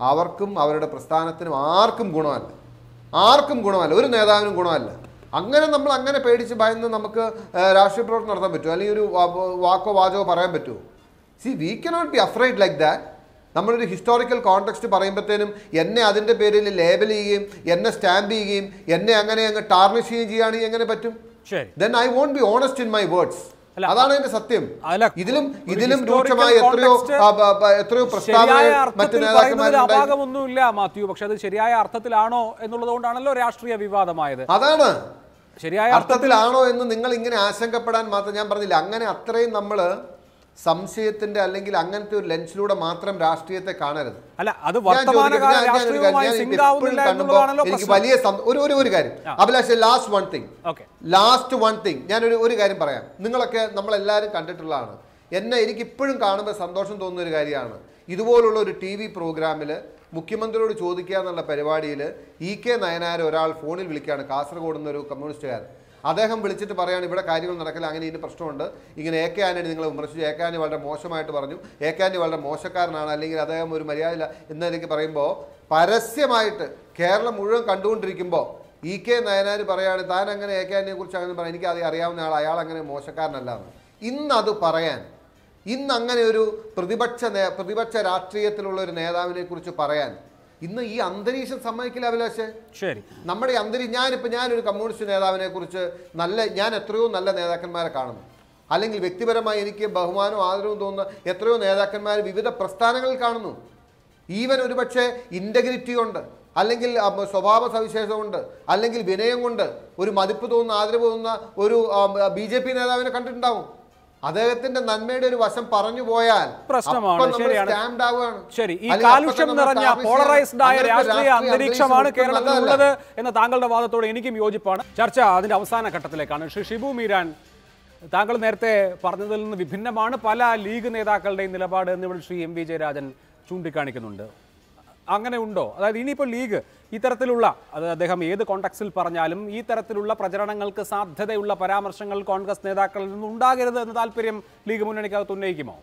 അവർക്കും അവരുടെ പ്രസ്ഥാനത്തിനും ആർക്കും ഗുണമല്ല ആർക്കും ഗുണമല്ല ഒരു നേതാവിനും ഗുണമല്ല അങ്ങനെ നമ്മൾ അങ്ങനെ പേടിച്ച് ഭയന്ന് നമുക്ക് ഏഹ്, രാഷ്ട്രീയ പ്രവർത്തനം നടത്താൻ പറ്റുമോ അല്ലെങ്കിൽ ഒരു വാ- വാക്കോ വാചകോ പറയാൻ പറ്റുമോ see we cannot be afraid like that നമ്മളൊരു ഹിസ്റ്റോറിക്കൽ കോണ്ടെക്സ്റ്റ് പറയുമ്പോഴത്തേനും എന്നെ അതിൻ്റെ പേരിൽ ലേബൽ ചെയ്യുകയും എന്നെ സ്റ്റാമ്പ് ചെയ്യുകയും എന്നെ അങ്ങനെ അങ്ങ് ടാർണിഷ് ചെയ്യുകയും ചെയ്യുകയാണെങ്കിൽ എങ്ങനെ പറ്റും ശരി then I won't be honest in my words അല്ല, അതാണ് എന്റെ സത്യം അല്ല, ഇതിലും ഒരു ഇതിലും historical രൂക്ഷമായ എത്രയോ context ആ, ബ- ബ- എത്രയോ ശരിയായ പ്രസ്താവനകൾ മറ്റു അർത്ഥത്തിൽ പറയുന്നതിൽ നേതാക്കന്മാരുണ്ടായി അപാകമൊന്നുമില്ല മാത്യു പക്ഷെ അത് ശരിയായ അർത്ഥത്തിലാണോ എന്നുള്ളത് കൊണ്ടാണല്ലോ രാഷ്ട്രീയ വിവാദമായത് അതാണ് ശരിയായ അർത്ഥത്തിൽ അർത്ഥത്തിലാണോ എന്ന് നിങ്ങൾ ഇങ്ങനെ ആശങ്കപ്പെടാൻ മാത്രം ഞാൻ പറഞ്ഞില്ല അങ്ങനെ അത്രയും നമ്മൾ സംശയത്തിന്റെ അല്ലെങ്കിൽ അങ്ങനത്തെ ഒരു ലെൻസിലൂടെ മാത്രം രാഷ്ട്രീയത്തെ കാണരുത് അല്ല അത് ഞാൻ വർത്തമാനകാല ചോദിക്കട്ടെ, ഞാൻ- ഞാനൊരു കാര്യം- രാഷ്ട്രീയവുമായി ഞാൻ സിങ്ക് ഇപ്പോഴും ആവുന്നില്ല കാണുമ്പോൾ എന്നുള്ളതാണല്ലോ എനിക്ക് പ്രശ്നം വലിയ സം- ഒരു ഒരു ഒരു കാര്യം Abhilash last one thing okay last one thing ഞാനൊരു ഒരു കാര്യം പറയാം നിങ്ങളൊക്കെ നമ്മളെല്ലാവരും കണ്ടിട്ടുള്ളതാണ് എന്നെ എനിക്ക് ഇപ്പോഴും കാണുമ്പോൾ സന്തോഷം തോന്നുന്ന ഒരു കാര്യമാണ് ഇതുപോലുള്ള ഒരു ടി വി പ്രോഗ്രാമിൽ മുഖ്യമന്ത്രിയോട് ചോദിക്കുക എന്നുള്ള പരിപാടിയിൽ ഇ കെ നയനാർ ഒരാൾ ഫോണിൽ വിളിക്കുകയാണ് കാസർഗോഡ് നിന്നൊരു കമ്മ്യൂണിസ്റ്റുകാരൻ അദ്ദേഹം വിളിച്ചിട്ട് പറയാണ് ഇവിടെ കാര്യങ്ങൾ നടക്കില്ല അങ്ങനെ ഇതിന് പ്രശ്നമുണ്ട് ഇങ്ങനെ എ കെ ആന്റണി നിങ്ങൾ വിമർശിച്ചു എ കെ ആന്റണി വളരെ മോശമായിട്ട് പറഞ്ഞു എ കെ ആന്റണി വളരെ മോശക്കാരനാണ് അല്ലെങ്കിൽ അദ്ദേഹം ഒരു മര്യാദയില്ല എന്നതിലേക്ക് പറയുമ്പോൾ പരസ്യമായിട്ട് കേരളം മുഴുവൻ കണ്ടുകൊണ്ടിരിക്കുമ്പോൾ ഇ കെ നയനാർ പറയാണ് താൻ അങ്ങനെ എ കെ ആന്റണിയെ കുറിച്ച് അങ്ങനെ പറയാം എനിക്ക് അത് അറിയാവുന്ന ആൾ അയാൾ അങ്ങനെ മോശക്കാരനല്ല എന്ന് ഇന്ന് അത് പറയാൻ ഇന്ന് അങ്ങനെ ഒരു പ്രതിപക്ഷ നേ പ്രതിപക്ഷ രാഷ്ട്രീയത്തിലുള്ള ഒരു നേതാവിനെ കുറിച്ച് പറയാൻ ഇന്ന് ഈ അന്തരീക്ഷം സമ്മതിക്കില്ല അഭിലാഷേ ശരി നമ്മുടെ ഈ അന്തരീ ഞാനിപ്പോൾ ഞാനൊരു കമ്മ്യൂണിസ്റ്റ് നേതാവിനെ കുറിച്ച് നല്ല ഞാൻ എത്രയോ നല്ല നേതാക്കന്മാരെ കാണുന്നു അല്ലെങ്കിൽ വ്യക്തിപരമായി എനിക്ക് ബഹുമാനവും ആദരവും തോന്നുന്ന എത്രയോ നേതാക്കന്മാർ വിവിധ പ്രസ്ഥാനങ്ങളിൽ കാണുന്നു ഈവൻ ഒരുപക്ഷെ ഇൻറ്റഗ്രിറ്റി ഉണ്ട് അല്ലെങ്കിൽ അം, സ്വഭാവ സവിശേഷത കൊണ്ട് അല്ലെങ്കിൽ വിനയം കൊണ്ട് ഒരു മതിപ്പ് തോന്നുന്ന ആദരവ് തോന്നുന്ന ഒരു ബി ജെ പി നേതാവിനെ കണ്ടിട്ടുണ്ടാവും അദ്ദേഹത്തിന്റെ നന്മയുടെ ഒരു വശം പറഞ്ഞു പോയാൽ പ്രശ്നമാണ്, അപ്പോൾ നമ്മൾ ശരിയാണ്. stamped ആവുകയാണ്. ശരി ഈ അല്ലെങ്കിൽ അപ്പോൾ കാലുഷ്യം നമ്മൾ നിറഞ്ഞ tarnish ചെയ്യണം. പോളറൈസ്ഡ് ആയ അങ്ങനത്തെ രാഷ്ട്രീയ അന്തരീക്ഷമാണ് അന്തരീക്ഷം കേരളത്തിലുള്ളത് നല്ലതല്ല. എന്ന താങ്കളുടെ വാദത്തോട് എനിക്കും യോജിപ്പാണ് ചർച്ച അതിന്റെ അവസാന ഘട്ടത്തിലേക്കാണ് ശ്രീ ഷിബു മീരാൻ താങ്കൾ നേരത്തെ പറഞ്ഞതിൽ നിന്ന് വിഭിന്നമാണ് പല ലീഗ് നേതാക്കളുടെയും നിലപാട് എന്നിവിടെ ശ്രീ എം വി ജയരാജൻ ചൂണ്ടിക്കാണിക്കുന്നുണ്ട് അങ്ങനെ ഉണ്ടോ അതായത് ഇനിയിപ്പോൾ ലീഗ് ഇത്തരത്തിലുള്ള അത് അദ്ദേഹം ഏത് കോണ്ടക്സിൽ പറഞ്ഞാലും ഈ തരത്തിലുള്ള പ്രചരണങ്ങൾക്ക് സാധ്യതയുള്ള പരാമർശങ്ങൾ കോൺഗ്രസ് നേതാക്കളിൽ നിന്ന് ഉണ്ടാകരുത് എന്ന താല്പര്യം ലീഗ് മുന്നണിക്കകത്ത് ഉന്നയിക്കുമോ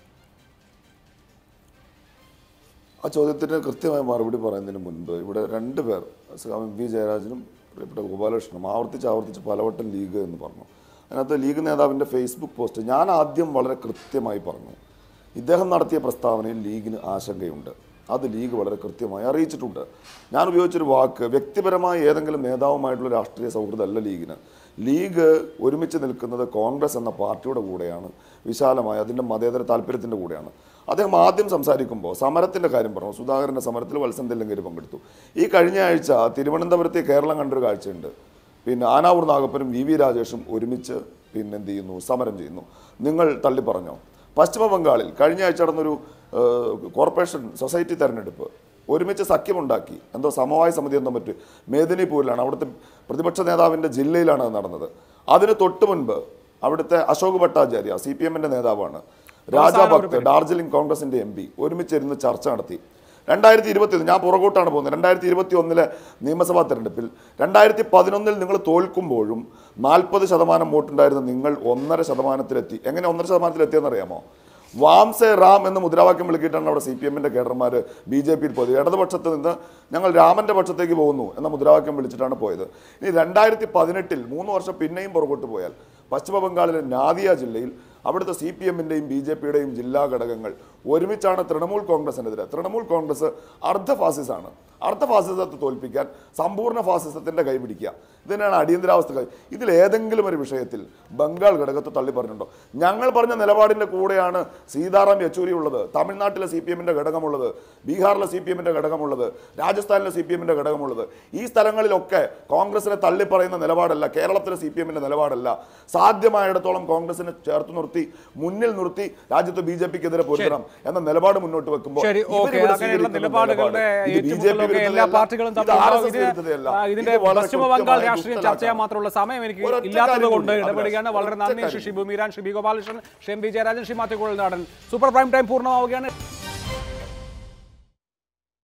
ആ ചോദ്യത്തിന് കൃത്യമായ മറുപടി പറയുന്നതിന് മുൻപ് ഇവിടെ രണ്ട് പേർ എം വി ജയരാജനും പ്രിയപ്പെട്ട ഗോപാലകൃഷ്ണനും ആവർത്തിച്ച് ആവർത്തിച്ച് പലവട്ടം ലീഗ് എന്ന് പറഞ്ഞു അതിനകത്ത് ലീഗ് നേതാവിൻ്റെ ഫേസ്ബുക്ക് പോസ്റ്റ് ഞാൻ ആദ്യം വളരെ കൃത്യമായി പറഞ്ഞു ഇദ്ദേഹം നടത്തിയ പ്രസ്താവനയിൽ ലീഗിന് ആശങ്കയുണ്ട് അത് ലീഗ് വളരെ കൃത്യമായി അറിയിച്ചിട്ടുണ്ട് ഞാൻ ഉപയോഗിച്ചൊരു വാക്ക് വ്യക്തിപരമായ ഏതെങ്കിലും നേതാവുമായിട്ടുള്ള രാഷ്ട്രീയ സൗഹൃദമല്ല ലീഗിന് ലീഗ് ഒരുമിച്ച് നിൽക്കുന്നത് കോൺഗ്രസ് എന്ന പാർട്ടിയുടെ കൂടെയാണ് വിശാലമായ അതിൻ്റെ മതേതര താല്പര്യത്തിൻ്റെ കൂടെയാണ് അദ്ദേഹം ആദ്യം സംസാരിക്കുമ്പോൾ സമരത്തിൻ്റെ കാര്യം പറഞ്ഞു സുധാകരൻ്റെ സമരത്തിൽ വത്സൻ തെല്ലങ്കേരി പങ്കെടുത്തു ഈ കഴിഞ്ഞ ആഴ്ച തിരുവനന്തപുരത്തെ കേരളം കണ്ടൊരു കാഴ്ചയുണ്ട് പിന്നെ ആനാവൂർ നാഗപ്പനും വി വി രാജേഷും ഒരുമിച്ച് പിന്നെ എന്ത് ചെയ്യുന്നു സമരം ചെയ്യുന്നു നിങ്ങൾ തള്ളി പറഞ്ഞോ പശ്ചിമ ബംഗാളിൽ കഴിഞ്ഞ ആഴ്ച നടന്നൊരു ഏഹ്, കോർപ്പറേഷൻ സൊസൈറ്റി തെരഞ്ഞെടുപ്പ് ഒരുമിച്ച് സഖ്യമുണ്ടാക്കി എന്തോ സമവായ സമിതി എന്തോ മറ്റ് മേദിനിപൂരിലാണ് അവിടുത്തെ പ്രതിപക്ഷ നേതാവിൻ്റെ ജില്ലയിലാണ് അത് നടന്നത് അതിന് തൊട്ട് മുൻപ് അവിടുത്തെ അശോക് ഭട്ടാചാര്യ സി പി എമ്മിൻ്റെ നേതാവാണ് രാജാ ഭക്ത് ഡാർജിലിംഗ് കോൺഗ്രസിൻ്റെ എം പി ഒരുമിച്ചിരുന്ന് ചർച്ച നടത്തി രണ്ടായിരത്തി ഇരുപത്തി ഒന്ന് ഞാൻ പുറകോട്ടാണ് പോകുന്നത് രണ്ടായിരത്തി ഇരുപത്തി ഒന്നിലെ നിയമസഭാ തെരഞ്ഞെടുപ്പിൽ രണ്ടായിരത്തി പതിനൊന്നിൽ നിങ്ങൾ തോൽക്കുമ്പോഴും നാൽപ്പത് ശതമാനം വോട്ടുണ്ടായിരുന്ന നിങ്ങൾ ഒന്നര ശതമാനത്തിലെത്തി എങ്ങനെ ഒന്നര ശതമാനത്തിലെത്തിയെന്ന് അറിയാമോ വാംസെ റാം എന്ന് മുദ്രാവാക്യം വിളിക്കിയിട്ടാണ് അവിടെ സി പി എമ്മിൻ്റെ കേഡർമാർ ബി ജെ പിയിൽ പോയത് ഇടതുപക്ഷത്ത് നിന്ന് ഞങ്ങൾ രാമൻ്റെ പക്ഷത്തേക്ക് പോകുന്നു എന്ന മുദ്രാവാക്യം വിളിച്ചിട്ടാണ് പോയത് ഇനി രണ്ടായിരത്തി പതിനെട്ടിൽ മൂന്ന് വർഷം പിന്നെയും പുറകോട്ട് പോയാൽ പശ്ചിമ ബംഗാളിലെ നാദിയ ജില്ലയിൽ അവിടുത്തെ സി പി എമ്മിൻ്റെയും ബി ജെ പിയുടെയും ജില്ലാ ഘടകങ്ങൾ ഒരുമിച്ചാണ് തൃണമൂൽ കോൺഗ്രസിനെതിരെ തൃണമൂൽ കോൺഗ്രസ് അർദ്ധ ഫാസിസാണ് അർദ്ധ ഫാസിസത്തെ തോൽപ്പിക്കാൻ സമ്പൂർണ്ണ ഫാസിസത്തിൻ്റെ കൈ പിടിക്കുക ഇതിനാണ് അടിയന്തരാവസ്ഥ കൈ ഇതിൽ ഏതെങ്കിലും ഒരു വിഷയത്തിൽ ബംഗാൾ ഘടകത്തെ തള്ളി പറഞ്ഞിട്ടുണ്ടോ ഞങ്ങൾ പറഞ്ഞ നിലപാടിൻ്റെ കൂടെയാണ് സീതാറാം യെച്ചൂരി ഉള്ളത് തമിഴ്നാട്ടിലെ സി പി എമ്മിൻ്റെ ഘടകമുള്ളത് ബീഹാറിലെ സി പി എമ്മിൻ്റെ ഘടകമുള്ളത് രാജസ്ഥാനിലെ സി പി എമ്മിൻ്റെ ഘടകമുള്ളത് ഈ സ്ഥലങ്ങളിലൊക്കെ കോൺഗ്രസിനെ തള്ളി പറയുന്ന നിലപാടല്ല കേരളത്തിലെ സി പി എമ്മിൻ്റെ നിലപാടല്ല സാധ്യമായിടത്തോളം കോൺഗ്രസിനെ ചേർത്ത് നിർത്തി മുന്നിൽ നിർത്തി രാജ്യത്ത് ബി ജെ പിക്കെതിരെ പൊരുത്തണം എന്ന നിലപാട് മുന്നോട്ട് വെക്കുമ്പോൾ ശരി ഇവരിവിടെ ഓക്കെ അങ്ങനെയുള്ള സ്വീകരിക്കുന്ന നിലപാടുകളുടെ നിലപാട് ഇത് ബി ജെ പി ഏറ്റുമുട്ടലൊക്കെ എല്ലാ വിരുദ്ധതയല്ല, പാർട്ടികളും ഇത് തമ്മിൽ RSS ഇത് വിരുദ്ധതയല്ല. ആ, ഇതിന്റെ ഇത് വളരെ പശ്ചിമ ബംഗാൾ കൃത്യമായ രാഷ്ട്രീയം ചർച്ച ചെയ്യാൻ ദുഷ്ടലാക്കാണ്. മാത്രമുള്ള സമയം എനിക്ക് ഒരൊറ്റ ഇല്ലാത്തത് കാര്യം കൊണ്ട് കൂടി, ഇടപെടുകയാണ് വളരെ ഒരൊറ്റ നന്ദി ശ്രീ കാര്യം. Shibu Meeran Shri B Gopalakrishnan Shri M V Jayarajan Shri Mathew Kuzhalnadan super prime time പൂർണ്ണമാവുകയാണ്